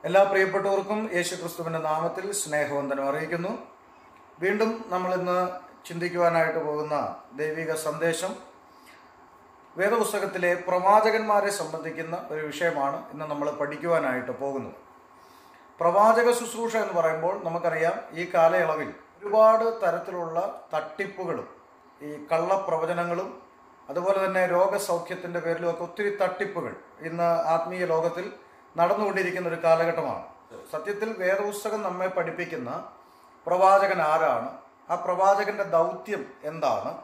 എല്ലാ പ്രിയപ്പെട്ടവർക്കും യേശു ക്രിസ്തുവിന്റെ നാമത്തിൽ സ്നേഹവന്ദനം അറിയിക്കുന്നു വീണ്ടും നമ്മൾ ഇന്ന് ചിന്തിക്കുവാനായിട്ട് പോകുന്ന ദൈവിക സന്ദേശം വേദപുസ്തകത്തിലെ പ്രവാചകന്മാരെ സംബന്ധിക്കുന്ന ഒരു വിഷയമാണ് ഇന്ന് നമ്മൾ പഠിക്കുവാനായിട്ട് പോകുന്നത് പ്രവാചക ശുശ്രൂഷ എന്ന് പറയുമ്പോൾ നമുക്കറിയാം ഈ കാലയളവിൽ ഒരുപാട് തരത്തിലുള്ള തട്ടിപ്പുകളും ഈ കള്ളപ്രവചനങ്ങളും അതുപോലെ തന്നെ രോഗസൗഖ്യത്തിൻ്റെ പേരിലുമൊക്കെ ഒത്തിരി തട്ടിപ്പുകൾ ഇന്ന് ആത്മീയ ലോകത്തിൽ നടന്നുകൊണ്ടിരിക്കുന്ന ഒരു കാലഘട്ടമാണ് സത്യത്തിൽ വേദപുസ്തകം നമ്മെ പഠിപ്പിക്കുന്ന പ്രവാചകൻ ആരാണ് ആ പ്രവാചകന്റെ ദൗത്യം എന്താണ്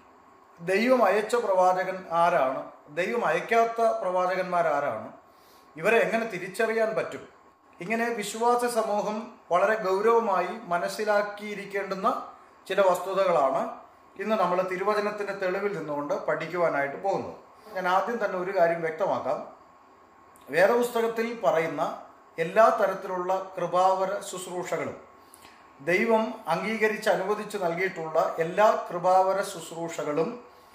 ദൈവം അയച്ച പ്രവാചകൻ ആരാണ് ദൈവം അയക്കാത്ത പ്രവാചകന്മാരാരാണ് ഇവരെ എങ്ങനെ തിരിച്ചറിയാൻ പറ്റും ഇങ്ങനെ വിശ്വാസ സമൂഹം വളരെ ഗൗരവമായി മനസ്സിലാക്കിയിരിക്കേണ്ടുന്ന ചില വസ്തുതകളാണ് ഇന്ന് നമ്മൾ തിരുവചനത്തിന്റെ തെളിവിൽ നിന്നുകൊണ്ട് പഠിക്കുവാനായിട്ട് പോകുന്നത് ഞാൻ ആദ്യം തന്നെ ഒരു കാര്യം വ്യക്തമാക്കാം വേദപുസ്തകത്തിൽ പറയുന്ന എല്ലാ തരത്തിലുള്ള കൃപാവര ശുശ്രൂഷകളും ദൈവം അംഗീകരിച്ച് അനുവദിച്ച് നൽകിയിട്ടുള്ള എല്ലാ കൃപാവര ശുശ്രൂഷകളും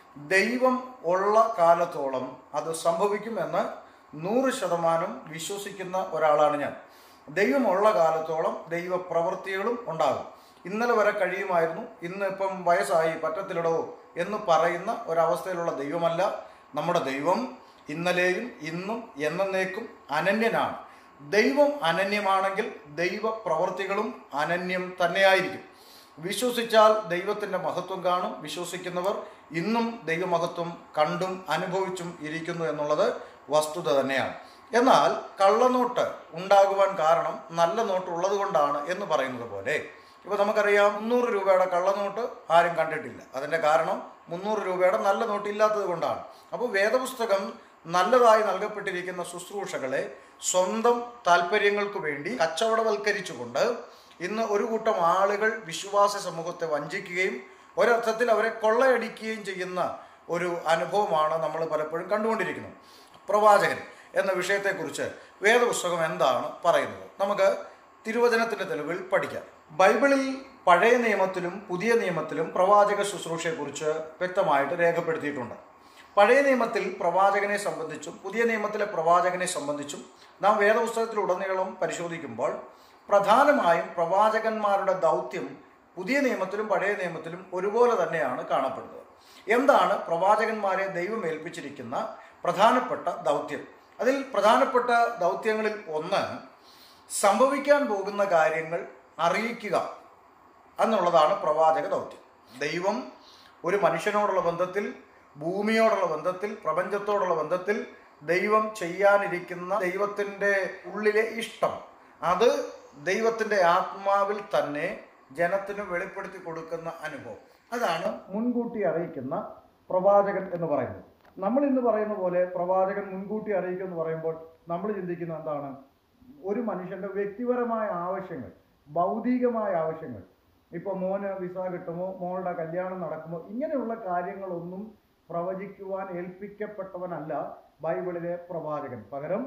ദൈവം ഉള്ള കാലത്തോളം അത് സംഭവിക്കുമെന്ന് നൂറ് ശതമാനം വിശ്വസിക്കുന്ന ഒരാളാണ് ഞാൻ ദൈവമുള്ള കാലത്തോളം ദൈവ പ്രവൃത്തികളും ഉണ്ടാകും ഇന്നലെ വരെ കഴിയുമായിരുന്നു ഇന്ന് ഇപ്പം വയസ്സായി പറ്റത്തില്ലടോ എന്ന് പറയുന്ന ഒരവസ്ഥയിലുള്ള ദൈവമല്ല നമ്മുടെ ദൈവം ഇന്നലെയും ഇന്നും എന്നേക്കും അനന്യനാണ് ദൈവം അനന്യമാണെങ്കിൽ ദൈവ പ്രവർത്തികളും അനന്യം തന്നെയായിരിക്കും വിശ്വസിച്ചാൽ ദൈവത്തിന്റെ മഹത്വം കാണും വിശ്വസിക്കുന്നവർ ഇന്നും ദൈവമഹത്വം കണ്ടും അനുഭവിച്ചും ഇരിക്കുന്നു എന്നുള്ളത് വസ്തുത തന്നെയാണ് എന്നാൽ കള്ളനോട്ട് ഉണ്ടാകുവാൻ കാരണം നല്ല നോട്ട് ഉള്ളത് കൊണ്ടാണ് എന്ന് പറയുന്നത് പോലെ ഇപ്പൊ നമുക്കറിയാം മുന്നൂറ് രൂപയുടെ കള്ളനോട്ട് ആരും കണ്ടിട്ടില്ല അതിന്റെ കാരണം മുന്നൂറ് രൂപയുടെ നല്ല നോട്ട് ഇല്ലാത്തത് കൊണ്ടാണ് അപ്പോൾ വേദപുസ്തകം നല്ലതായി നൽകപ്പെട്ടിരിക്കുന്ന ശുശ്രൂഷകളെ സ്വന്തം താല്പര്യങ്ങൾക്ക് വേണ്ടി കച്ചവടവൽക്കരിച്ചുകൊണ്ട് ഇന്ന് ഒരു കൂട്ടം ആളുകൾ വിശ്വാസ സമൂഹത്തെ വഞ്ചിക്കുകയും ഒരർത്ഥത്തിൽ അവരെ കൊള്ളയടിക്കുകയും ചെയ്യുന്ന ഒരു അനുഭവമാണ് നമ്മൾ പലപ്പോഴും കണ്ടുകൊണ്ടിരിക്കുന്നത് പ്രവാചകൻ എന്ന വിഷയത്തെക്കുറിച്ച് വേദപുസ്തകം എന്താണ് പറയുന്നത് നമുക്ക് തിരുവചനത്തിന്റെ തെളിവിൽ പഠിക്കാം ബൈബിളിൽ പഴയ നിയമത്തിലും പുതിയ നിയമത്തിലും പ്രവാചക ശുശ്രൂഷയെക്കുറിച്ച് വ്യക്തമായിട്ട് രേഖപ്പെടുത്തിയിട്ടുണ്ട് പഴയ നിയമത്തിൽ പ്രവാചകനെ സംബന്ധിച്ചും പുതിയ നിയമത്തിലെ പ്രവാചകനെ സംബന്ധിച്ചും നാം വേദപുസ്തകത്തിലുടനീളം പരിശോധിക്കുമ്പോൾ പ്രധാനമായും പ്രവാചകന്മാരുടെ ദൗത്യം പുതിയ നിയമത്തിലും പഴയ നിയമത്തിലും ഒരുപോലെ തന്നെയാണ് കാണപ്പെടുന്നത് എന്താണ് പ്രവാചകന്മാരെ ദൈവം ഏൽപ്പിച്ചിരിക്കുന്ന പ്രധാനപ്പെട്ട ദൗത്യം അതിൽ പ്രധാനപ്പെട്ട ദൗത്യങ്ങളിൽ ഒന്ന് സംഭവിക്കാൻ പോകുന്ന കാര്യങ്ങൾ അറിയിക്കുക എന്നുള്ളതാണ് പ്രവാചക ദൗത്യം ദൈവം ഒരു മനുഷ്യനോടുള്ള ബന്ധത്തിൽ ഭൂമിയോടുള്ള ബന്ധത്തിൽ പ്രപഞ്ചത്തോടുള്ള ബന്ധത്തിൽ ദൈവം ചെയ്യാനിരിക്കുന്ന ദൈവത്തിൻ്റെ ഉള്ളിലെ ഇഷ്ടം അത് ദൈവത്തിൻ്റെ ആത്മാവിൽ തന്നെ ജനത്തിന് വെളിപ്പെടുത്തി കൊടുക്കുന്ന അനുഭവം അതാണ് മുൻകൂട്ടി അറിയിക്കുന്ന പ്രവാചകൻ എന്ന് പറയുന്നത് നമ്മൾ ഇന്ന് പറയുന്ന പോലെ പ്രവാചകൻ മുൻകൂട്ടി അറിയിക്കും എന്ന് പറയുമ്പോൾ നമ്മൾ ചിന്തിക്കുന്ന എന്താണ് ഒരു മനുഷ്യന്റെ വ്യക്തിപരമായ ആവശ്യങ്ങൾ ഭൗതികമായ ആവശ്യങ്ങൾ ഇപ്പോൾ മോന് വിസ കിട്ടുമോ മോളുടെ കല്യാണം നടക്കുമോ ഇങ്ങനെയുള്ള കാര്യങ്ങളൊന്നും പ്രവചിക്കുവാൻ ഏൽപ്പിക്കപ്പെട്ടവനല്ല ബൈബിളിലെ പ്രവാചകൻ പകരം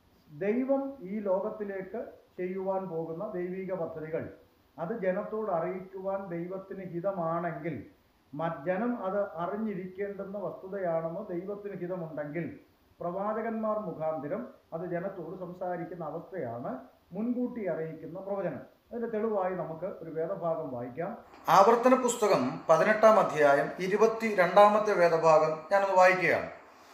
ദൈവം ഈ ലോകത്തിലേക്ക് ചെയ്യുവാൻ പോകുന്ന ദൈവിക പദ്ധതികൾ അത് ജനത്തോട് അറിയിക്കുവാൻ ദൈവത്തിന് ഹിതമാണെങ്കിൽ ജനം അത് അറിഞ്ഞിരിക്കേണ്ടുന്ന വസ്തുതയാണെന്ന് ദൈവത്തിന് ഹിതമുണ്ടെങ്കിൽ പ്രവാചകന്മാർ മുഖാന്തരം അത് ജനത്തോട് സംസാരിക്കുന്ന അവസ്ഥയാണ് മുൻകൂട്ടി അറിയിക്കുന്ന പ്രവചനം അതിന്റെ തെളിവായി നമുക്ക് ഒരു വേദഭാഗം വായിക്കാം ആവർത്തന പുസ്തകം പതിനെട്ടാം അധ്യായം ഇരുപത്തി രണ്ടാമത്തെ വേദഭാഗം ഞാനൊന്ന് വായിക്കുകയാണ്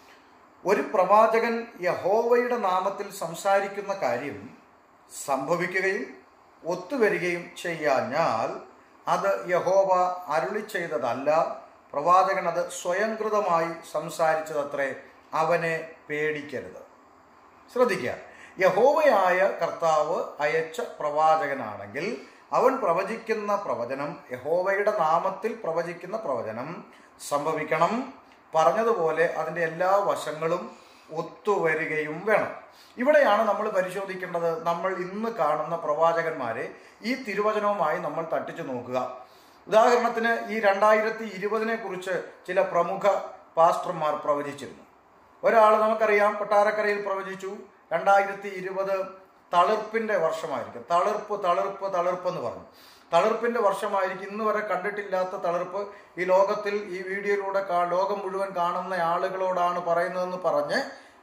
ഒരു പ്രവാചകൻ യഹോവയുടെ നാമത്തിൽ സംസാരിക്കുന്ന കാര്യം സംഭവിക്കുകയും ഒത്തുവരികയും ചെയ്യാഞ്ഞാൽ അത് യഹോവ അരുളി ചെയ്തതല്ല പ്രവാചകൻ അത് സ്വയംകൃതമായി സംസാരിച്ചതത്രേ അവനെ പേടിക്കരുത് ശ്രദ്ധിക്കുക യഹോവയായ കർത്താവ് അയച്ച പ്രവാചകനാണെങ്കിൽ അവൻ പ്രവചിക്കുന്ന പ്രവചനം യഹോവയുടെ നാമത്തിൽ പ്രവചിക്കുന്ന പ്രവചനം സംഭവിക്കണം പറഞ്ഞതുപോലെ അതിൻ്റെ എല്ലാ വശങ്ങളും ഒത്തുവരികയും വേണം ഇവിടെയാണ് നമ്മൾ പരിശോധിക്കേണ്ടത് നമ്മൾ ഇന്ന് കാണുന്ന പ്രവാചകന്മാരെ ഈ തിരുവചനവുമായി നമ്മൾ തട്ടിച്ചു നോക്കുക ഉദാഹരണത്തിന് ഈ രണ്ടായിരത്തി ഇരുപതിനെ കുറിച്ച് ചില പ്രമുഖ പാസ്റ്റർമാർ പ്രവചിച്ചിരുന്നു ഒരാൾ നമുക്കറിയാം കൊട്ടാരക്കരയിൽ പ്രവചിച്ചു രണ്ടായിരത്തി ഇരുപത് തളിർപ്പിന്റെ വർഷമായിരിക്കും തളിർപ്പ് തളിർപ്പ് തളിർപ്പ് എന്ന് പറഞ്ഞു തളിർപ്പിന്റെ വർഷമായിരിക്കും ഇന്ന് വരെ കണ്ടിട്ടില്ലാത്ത തളിർപ്പ് ഈ ലോകത്തിൽ ഈ വീഡിയോയിലൂടെ കാ- ലോകം മുഴുവൻ കാണുന്ന ആളുകളോടാണ് പറയുന്നതെന്ന് പറഞ്ഞ്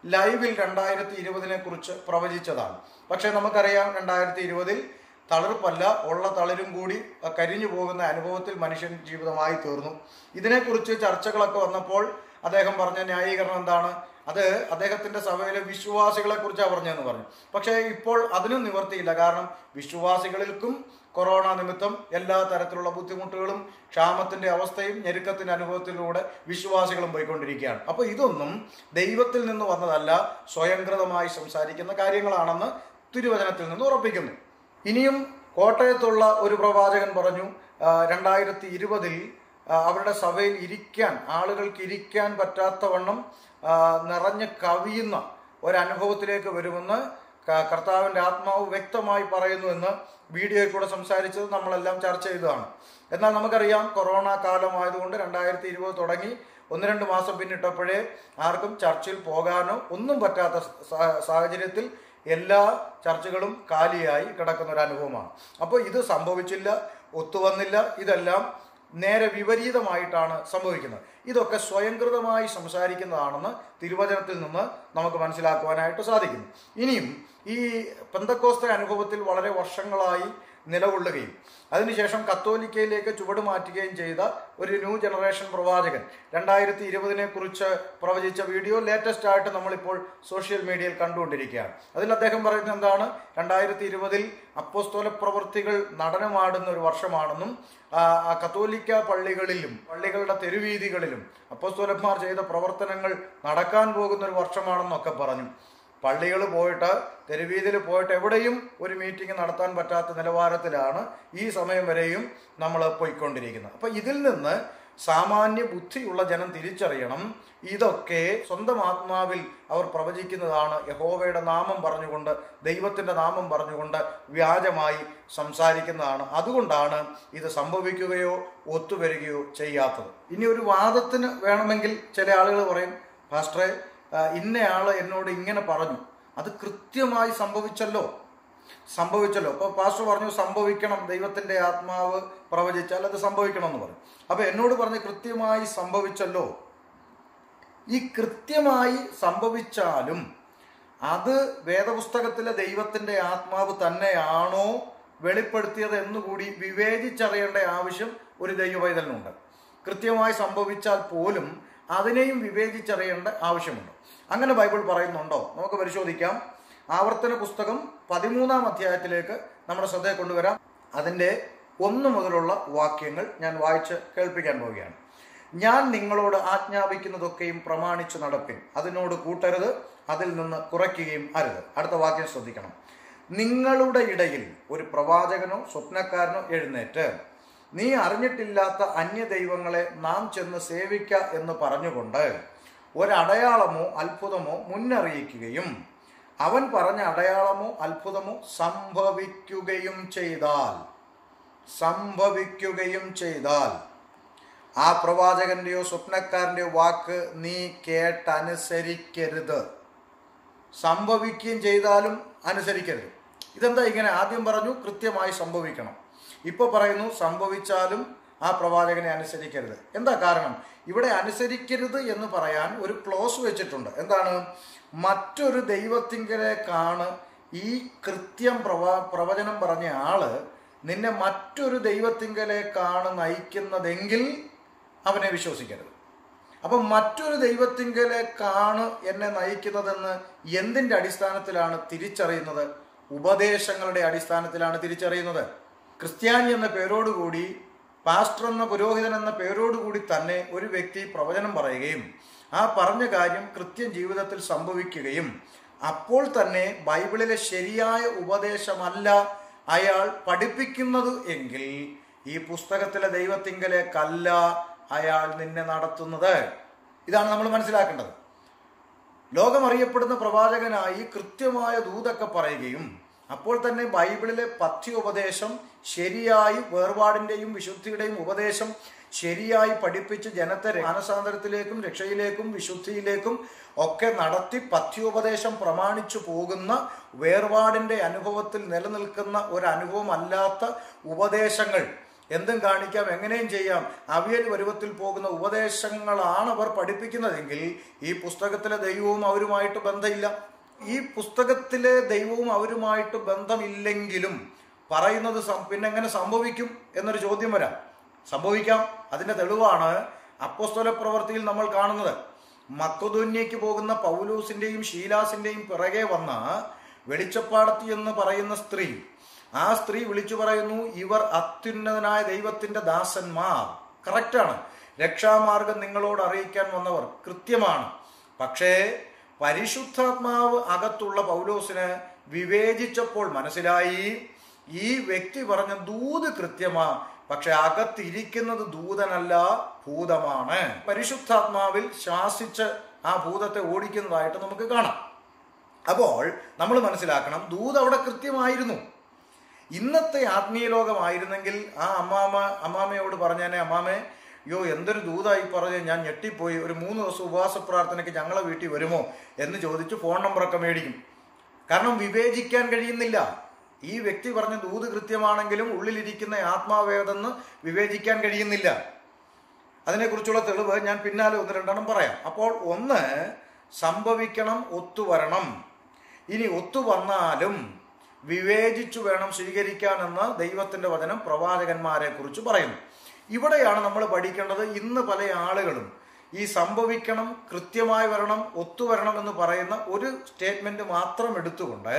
ലൈവിൽ രണ്ടായിരത്തി ഇരുപതിനെ കുറിച്ച് പ്രവചിച്ചതാണ് പക്ഷേ നമുക്കറിയാം രണ്ടായിരത്തി ഇരുപതിൽ തളിർപ്പല്ല ഉള്ള തളിരും കൂടി അഹ് കരിഞ്ഞു പോകുന്ന അനുഭവത്തിൽ മനുഷ്യൻ ജീവിതമായി തീർന്നു ഇതിനെക്കുറിച്ച് ചർച്ചകളൊക്കെ വന്നപ്പോൾ അദ്ദേഹം പറഞ്ഞ ന്യായീകരണം എന്താണ് അത് അദ്ദേഹത്തിന്റെ സഭയിലെ വിശ്വാസികളെ കുറിച്ചാണ് പറഞ്ഞതെന്ന് പറഞ്ഞു പക്ഷേ ഇപ്പോൾ അതിനും നിവർത്തിയില്ല കാരണം വിശ്വാസികൾക്കും കൊറോണ നിമിത്തം എല്ലാ തരത്തിലുള്ള ബുദ്ധിമുട്ടുകളും ക്ഷാമത്തിന്റെ അവസ്ഥയും ഞെരുക്കത്തിന്റെ അനുഭവത്തിലൂടെ വിശ്വാസികളും പോയിക്കൊണ്ടിരിക്കുകയാണ് അപ്പോൾ ഇതൊന്നും ദൈവത്തിൽ നിന്ന് വന്നതല്ല സ്വയംകൃതമായി സംസാരിക്കുന്ന കാര്യങ്ങളാണെന്ന് തിരുവചനത്തിൽ നിന്ന് ഉറപ്പിക്കുന്നു ഇനിയും കോട്ടയത്തുള്ള ഒരു പ്രവാചകൻ പറഞ്ഞു രണ്ടായിരത്തി ഇരുപതിൽ അവരുടെ സഭയിൽ ഇരിക്കാൻ ആളുകൾക്ക് ഇരിക്കാൻ പറ്റാത്തവണ്ണം ആ, നിറഞ്ഞ് കവിയുന്ന ഒരനുഭവത്തിലേക്ക് വരുമെന്ന് ക- കർത്താവിൻ്റെ ആത്മാവ് വ്യക്തമായി പറയുന്നു എന്ന് വീഡിയോയിൽ കൂടെ സംസാരിച്ചത് നമ്മളെല്ലാം ചർച്ച ചെയ്തതാണ് എന്നാൽ നമുക്കറിയാം കൊറോണ കാലമായതുകൊണ്ട് രണ്ടായിരത്തി ഇരുപത് തുടങ്ങി ഒന്ന് രണ്ട് മാസം പിന്നിട്ടപ്പോഴേ ആർക്കും ചർച്ചിൽ പോകാനോ ഒന്നും പറ്റാത്ത സ- സാഹചര്യത്തിൽ എല്ലാ ചർച്ചുകളും കാലിയായി കിടക്കുന്ന ഒരു അനുഭവമാണ് അപ്പോൾ ഇത് സംഭവിച്ചില്ല ഒത്തുവന്നില്ല ഇതെല്ലാം നേരെ വിപരീതമായിട്ടാണ് സംഭവിക്കുന്നത് ഇതൊക്കെ സ്വയംകൃതമായി സംസാരിക്കുന്നതാണെന്ന് തിരുവചനത്തിൽ നിന്ന് നമുക്ക് മനസ്സിലാക്കുവാനായിട്ട് സാധിക്കുന്നു ഇനിയും ഈ പെന്തക്കോസ്ത അനുഭവത്തിൽ വളരെ വർഷങ്ങളായി നിലകൊള്ളുകയും അതിനുശേഷം കത്തോലിക്കയിലേക്ക് ചുവട് മാറ്റുകയും ചെയ്ത ഒരു ന്യൂ ജനറേഷൻ പ്രവാചകൻ രണ്ടായിരത്തി ഇരുപതിനെ കുറിച്ച് പ്രവചിച്ച വീഡിയോ ലേറ്റസ്റ്റ് ആയിട്ട് നമ്മളിപ്പോൾ സോഷ്യൽ മീഡിയയിൽ കണ്ടുകൊണ്ടിരിക്കുകയാണ് അതിൽ അദ്ദേഹം പറയുന്നത് എന്താണ് രണ്ടായിരത്തി ഇരുപതിൽ അപ്പോസ്തോല പ്രവൃത്തികൾ നടനമാടുന്ന ഒരു വർഷമാണെന്നും ആ, ആ കത്തോലിക്ക പള്ളികളിലും പള്ളികളുടെ തെരുവീതികളിലും അപ്പോസ്തോലന്മാർ ചെയ്ത പ്രവർത്തനങ്ങൾ നടക്കാൻ പോകുന്ന ഒരു വർഷമാണെന്നൊക്കെ പറഞ്ഞു പള്ളികൾ പോയിട്ട് തെരുവീതിയിൽ പോയിട്ട് എവിടെയും ഒരു മീറ്റിംഗ് നടത്താൻ പറ്റാത്ത നിലവാരത്തിലാണ് ഈ സമയം വരെയും നമ്മൾ പോയിക്കൊണ്ടിരിക്കുന്നത് അപ്പൊ ഇതിൽ നിന്ന് സാമാന്യ ബുദ്ധിയുള്ള ജനം തിരിച്ചറിയണം ഇതൊക്കെ സ്വന്തം ആത്മാവിൽ അവർ പ്രവചിക്കുന്നതാണ് യഹോവയുടെ നാമം പറഞ്ഞുകൊണ്ട് ദൈവത്തിന്റെ നാമം പറഞ്ഞുകൊണ്ട് വ്യാജമായി സംസാരിക്കുന്നതാണ് അതുകൊണ്ടാണ് ഇത് സംഭവിക്കുകയോ ഒത്തുവരികയോ ചെയ്യാത്തത് ഇനി ഒരു വാദത്തിന് വേണമെങ്കിൽ ചില ആളുകൾ പറയും പാസ്റ്ററെ ആ, ഇന്നയാള് എന്നോട് ഇങ്ങനെ പറഞ്ഞു അത് കൃത്യമായി സംഭവിച്ചല്ലോ സംഭവിച്ചല്ലോ അപ്പൊ പാസ്റ്റർ പറഞ്ഞു സംഭവിക്കണം ദൈവത്തിന്റെ ആത്മാവ് പ്രവചിച്ചാൽ അത് സംഭവിക്കണം എന്ന് പറഞ്ഞു അപ്പൊ എന്നോട് പറഞ്ഞ് കൃത്യമായി സംഭവിച്ചല്ലോ ഈ കൃത്യമായി സംഭവിച്ചാലും അത് വേദപുസ്തകത്തിലെ ദൈവത്തിന്റെ ആത്മാവ് തന്നെയാണോ വെളിപ്പെടുത്തിയത് എന്നുകൂടി വിവേചിച്ചറിയേണ്ട ആവശ്യം ഒരു ദൈവവൈതലിനുണ്ട് കൃത്യമായി സംഭവിച്ചാൽ പോലും അതിനെയും വിവേചിച്ചറിയേണ്ട ആവശ്യമുണ്ട് അങ്ങനെ ബൈബിൾ പറയുന്നുണ്ടോ നമുക്ക് പരിശോധിക്കാം ആവർത്തന പുസ്തകം പതിമൂന്നാം അധ്യായത്തിലേക്ക് നമ്മുടെ ശ്രദ്ധയെ കൊണ്ടുവരാം അതിൻ്റെ ഒന്ന് മുതലുള്ള വാക്യങ്ങൾ ഞാൻ വായിച്ച് കേൾപ്പിക്കാൻ പോവുകയാണ് ഞാൻ നിങ്ങളോട് ആജ്ഞാപിക്കുന്നതൊക്കെയും പ്രമാണിച്ചു നടപ്പിൻ അതിനോട് കൂട്ടരുത് അതിൽ നിന്ന് കുറയ്ക്കുകയും അരുത് അടുത്ത വാക്യം ശ്രദ്ധിക്കണം നിങ്ങളുടെ ഇടയിൽ ഒരു പ്രവാചകനോ സ്വപ്നക്കാരനോ എഴുന്നേറ്റ് നീ അറിഞ്ഞിട്ടില്ലാത്ത അന്യദൈവങ്ങളെ നാം ചെന്ന് സേവിക്ക എന്ന് പറഞ്ഞുകൊണ്ട് ഒരടയാളമോ അത്ഭുതമോ മുന്നറിയിക്കുകയും അവൻ പറഞ്ഞ അടയാളമോ അത്ഭുതമോ സംഭവിക്കുകയും ചെയ്താൽ സംഭവിക്കുകയും ചെയ്താൽ ആ പ്രവാചകന്റെയോ സ്വപ്നക്കാരൻ്റെയോ വാക്ക് നീ കേട്ടനുസരിക്കരുത് സംഭവിക്കുകയും ചെയ്താലും അനുസരിക്കരുത് ഇതെന്താ ഇങ്ങനെ ആദ്യം പറഞ്ഞു കൃത്യമായി സംഭവിക്കണം ഇപ്പോൾ പറയുന്നു സംഭവിച്ചാലും ആ പ്രവാചകനെ അനുസരിക്കരുത് എന്താ കാരണം ഇവിടെ അനുസരിക്കരുത് എന്ന് പറയാൻ ഒരു ക്ലോസ് വെച്ചിട്ടുണ്ട് എന്താണ് മറ്റൊരു ദൈവത്തിങ്കലേക്കാണ് ഈ കൃത്യം പ്രവാ പ്രവചനം പറഞ്ഞ ആള് നിന്നെ മറ്റൊരു ദൈവത്തിങ്കലേക്കാണ് നയിക്കുന്നതെങ്കിൽ അവനെ വിശ്വസിക്കരുത് അപ്പം മറ്റൊരു ദൈവത്തിങ്കലേക്കാണ് എന്നെ നയിക്കുന്നതെന്ന് എന്തിൻ്റെ അടിസ്ഥാനത്തിലാണ് തിരിച്ചറിയുന്നത് ഉപദേശങ്ങളുടെ അടിസ്ഥാനത്തിലാണ് തിരിച്ചറിയുന്നത് ക്രിസ്ത്യാനി എന്ന പേരോടുകൂടി പാസ്റ്റർ എന്ന പുരോഹിതൻ എന്ന പേരോടുകൂടി തന്നെ ഒരു വ്യക്തി പ്രവചനം പറയുകയും ആ പറഞ്ഞ കാര്യം കൃത്യം ജീവിതത്തിൽ സംഭവിക്കുകയും അപ്പോൾ തന്നെ ബൈബിളിലെ ശരിയായ ഉപദേശമല്ല അയാൾ പഠിപ്പിക്കുന്നത് എങ്കിൽ ഈ പുസ്തകത്തിലെ ദൈവത്തിങ്കലേക്കല്ല അയാൾ നിന്നെ നടത്തുന്നത് ഇതാണ് നമ്മൾ മനസ്സിലാക്കേണ്ടത് ലോകമറിയപ്പെടുന്ന പ്രവാചകനായി കൃത്യമായ ദൂതൊക്കെ പറയുകയും അപ്പോൾ തന്നെ ബൈബിളിലെ പഥ്യോപദേശം ശരിയായി വേർപാടിൻ്റെയും വിശുദ്ധിയുടെയും ഉപദേശം ശരിയായി പഠിപ്പിച്ച് ജനത്തെ മാനസാന്തരത്തിലേക്കും രക്ഷയിലേക്കും വിശുദ്ധിയിലേക്കും ഒക്കെ നടത്തി പഥ്യോപദേശം പ്രമാണിച്ചു പോകുന്ന വേർപാടിൻ്റെ അനുഭവത്തിൽ നിലനിൽക്കുന്ന ഒരു അനുഭവമല്ലാത്ത ഉപദേശങ്ങൾ എന്തും കാണിക്കാം എങ്ങനെയും ചെയ്യാം അവിയൽ പരുവത്തിൽ പോകുന്ന ഉപദേശങ്ങളാണ് അവർ പഠിപ്പിക്കുന്നതെങ്കിൽ ഈ പുസ്തകത്തിലെ ദൈവവും അവരുമായിട്ട് ബന്ധമില്ല ഈ പുസ്തകത്തിലെ ദൈവവും അവരുമായിട്ട് ബന്ധമില്ലെങ്കിലും പറയുന്നത് സം- പിന്നെ എങ്ങനെ സംഭവിക്കും എന്നൊരു ചോദ്യം വരാം സംഭവിക്കാം അതിന്റെ തെളിവാണ് അപ്പോസ്തല പ്രവൃത്തിയിൽ നമ്മൾ കാണുന്നത് മക്കതുന്യയ്ക്ക് പോകുന്ന പൗലൂസിന്റെയും ഷീലാസിന്റെയും പിറകെ വന്ന വെളിച്ചപ്പാടത്തി എന്ന് പറയുന്ന സ്ത്രീ ആ സ്ത്രീ വിളിച്ചു പറയുന്നു ഇവർ അത്യുന്നതനായ ദൈവത്തിന്റെ ദാസന്മാർ കറക്റ്റാണ് രക്ഷാമാർഗം നിങ്ങളോട് അറിയിക്കാൻ വന്നവർ കൃത്യമാണ് പക്ഷേ പരിശുദ്ധാത്മാവ് അകത്തുള്ള പൗലോസിന് വിവേചിച്ചപ്പോൾ മനസ്സിലായി ഈ വ്യക്തി പറഞ്ഞ ദൂത് കൃത്യമാ പക്ഷെ അകത്തിരിക്കുന്നത് ദൂതനല്ല ഭൂതമാണ് പരിശുദ്ധാത്മാവിൽ ശാസിച്ച് ആ ഭൂതത്തെ ഓടിക്കുന്നതായിട്ട് നമുക്ക് കാണാം അപ്പോൾ നമ്മൾ മനസ്സിലാക്കണം ദൂത് അവിടെ കൃത്യമായിരുന്നു ഇന്നത്തെ ആത്മീയ ലോകമായിരുന്നെങ്കിൽ ആ അമ്മാമ അമ്മാമയോട് പറഞ്ഞേനെ അമ്മാമേ യോ എന്തൊരു ദൂതായി പറഞ്ഞ് ഞാൻ ഞെട്ടിപ്പോയി ഒരു മൂന്ന് ദിവസം ഉപവാസ പ്രാർത്ഥനയ്ക്ക് ഞങ്ങളെ വീട്ടിൽ വരുമോ എന്ന് ചോദിച്ച് ഫോൺ നമ്പറൊക്കെ മേടിക്കും കാരണം വിവേചിക്കാൻ കഴിയുന്നില്ല ഈ വ്യക്തി പറഞ്ഞ ദൂത് കൃത്യമാണെങ്കിലും ഉള്ളിലിരിക്കുന്ന ആത്മാവേതെന്ന് വിവേചിക്കാൻ കഴിയുന്നില്ല അതിനെക്കുറിച്ചുള്ള തെളിവ് ഞാൻ പിന്നാലെ ഒന്ന് രണ്ടെണ്ണം പറയാം അപ്പോൾ ഒന്ന് സംഭവിക്കണം ഒത്തുവരണം ഇനി ഒത്തുവന്നാലും വിവേചിച്ചു വേണം സ്വീകരിക്കാനെന്ന് ദൈവത്തിന്റെ വചനം പ്രവാചകന്മാരെ കുറിച്ച് പറയുന്നു ഇവിടെയാണ് നമ്മൾ പഠിക്കേണ്ടത് ഇന്ന് പല ആളുകളും ഈ സംഭവിക്കണം കൃത്യമായി വരണം ഒത്തുവരണം എന്ന് പറയുന്ന ഒരു സ്റ്റേറ്റ്മെന്റ് മാത്രം എടുത്തുകൊണ്ട്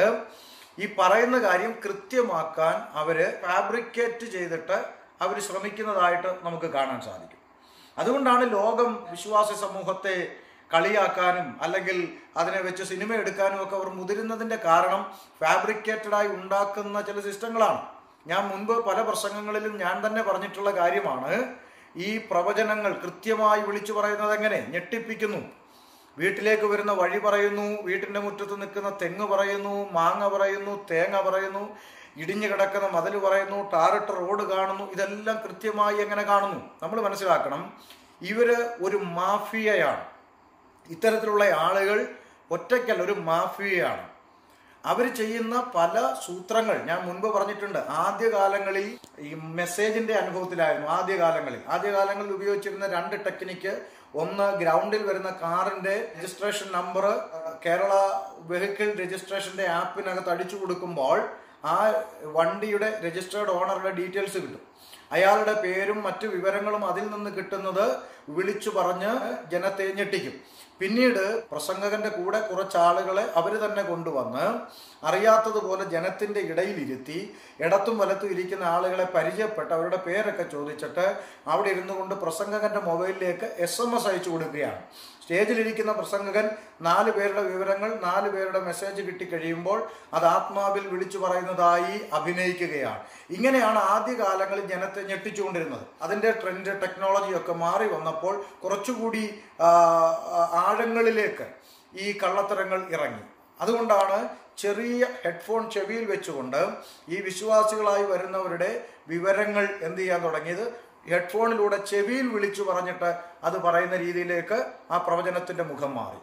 ഈ പറയുന്ന കാര്യം കൃത്യമാക്കാൻ അവര് ഫാബ്രിക്കേറ്റ് ചെയ്തിട്ട് അവർ ശ്രമിക്കുന്നതായിട്ട് നമുക്ക് കാണാൻ സാധിക്കും അതുകൊണ്ടാണ് ലോകം വിശ്വാസി സമൂഹത്തെ കളിയാക്കാനും അല്ലെങ്കിൽ അതിനെ വെച്ച് സിനിമ എടുക്കാനും ഒക്കെ അവർ മുതിരുന്നതിന്റെ കാരണം ഫാബ്രിക്കേറ്റഡായി ഉണ്ടാക്കുന്ന ചില സിസ്റ്റങ്ങളാണ് ഞാൻ മുൻപ് പല പ്രസംഗങ്ങളിലും ഞാൻ തന്നെ പറഞ്ഞിട്ടുള്ള കാര്യമാണ് ഈ പ്രവചനങ്ങൾ കൃത്യമായി വിളിച്ചു പറയുന്നത് എങ്ങനെ ഞെട്ടിപ്പിക്കുന്നു വീട്ടിലേക്ക് വരുന്ന വഴി പറയുന്നു വീട്ടിന്റെ മുറ്റത്ത് നിൽക്കുന്ന തെങ്ങ് പറയുന്നു മാങ്ങ പറയുന്നു തേങ്ങ പറയുന്നു ഇടിഞ്ഞു കിടക്കുന്ന മതിൽ പറയുന്നു ടാറിട്ട റോഡ് കാണുന്നു ഇതെല്ലാം കൃത്യമായി എങ്ങനെ കാണുന്നു നമ്മൾ മനസ്സിലാക്കണം ഇവര് ഒരു മാഫിയയാണ് ഇത്തരത്തിലുള്ള ആളുകൾ ഒറ്റയ്ക്കല്ല ഒരു മാഫിയയാണ് അവർ ചെയ്യുന്ന പല സൂത്രങ്ങൾ ഞാൻ മുൻപ് പറഞ്ഞിട്ടുണ്ട് ആദ്യകാലങ്ങളിൽ ഈ മെസ്സേജിന്റെ അനുഭവത്തിലായിരുന്നു ആദ്യകാലങ്ങളിൽ ആദ്യകാലങ്ങളിൽ ഉപയോഗിച്ചിരുന്ന രണ്ട് ടെക്നിക്ക് ഒന്ന് ഗ്രൗണ്ടിൽ വരുന്ന കാറിന്റെ രജിസ്ട്രേഷൻ നമ്പർ കേരള വെഹിക്കിൾ രജിസ്ട്രേഷന്റെ ആപ്പിനകത്ത് അടിച്ചു കൊടുക്കുമ്പോൾ ആ വണ്ടിയുടെ രജിസ്റ്റേർഡ് ഓണറുടെ ഡീറ്റെയിൽസ് കിട്ടും അയാളുടെ പേരും മറ്റു വിവരങ്ങളും അതിൽ നിന്ന് കിട്ടുന്നത് വിളിച്ചു പറഞ്ഞ് ജനത്തെ ഞെട്ടിക്കും പിന്നീട് പ്രസംഗകന്റെ കൂടെ കുറച്ച് ആളുകളെ അവർ തന്നെ കൊണ്ടുവന്ന് അറിയാത്തതുപോലെ ജനത്തിന്റെ ഇടയിലിരുത്തി ഇടത്തും വലത്തും ഇരിക്കുന്ന ആളുകളെ പരിചയപ്പെട്ട് അവരുടെ പേരൊക്കെ ചോദിച്ചിട്ട് അവിടെ ഇരുന്നു കൊണ്ട് പ്രസംഗകന്റെ മൊബൈലിലേക്ക് എസ് എം എസ് അയച്ചു കൊടുക്കുകയാണ് സ്റ്റേജിലിരിക്കുന്ന പ്രസംഗകൻ നാല് പേരുടെ വിവരങ്ങൾ നാല് പേരുടെ മെസ്സേജ് കിട്ടിക്കഴിയുമ്പോൾ അത് ആത്മാവിൽ വിളിച്ചു പറയുന്നതായി അഭിനയിക്കുകയാണ് ഇങ്ങനെയാണ് ആദ്യകാലങ്ങളിൽ ജനത്തെ ഞെട്ടിച്ചുകൊണ്ടിരുന്നത് അതിന്റെ ട്രെൻഡ് ടെക്നോളജി ഒക്കെ മാറി വന്നപ്പോൾ കുറച്ചുകൂടി ആ, ആ, ആഴങ്ങളിലേക്ക് ഈ കള്ളത്തരങ്ങൾ ഇറങ്ങി അതുകൊണ്ടാണ് ചെറിയ ഹെഡ്ഫോൺ ചെവിയിൽ വെച്ചുകൊണ്ട് ഈ വിശ്വാസികളായി വരുന്നവരുടെ വിവരങ്ങൾ എന്ത് ചെയ്യാൻ തുടങ്ങിയത് ഹെഡ്ഫോണിലൂടെ ചെവിയിൽ വിളിച്ചു പറഞ്ഞിട്ട് അത് പറയുന്ന രീതിയിലേക്ക് ആ പ്രവചനത്തിന്റെ മുഖം മാറി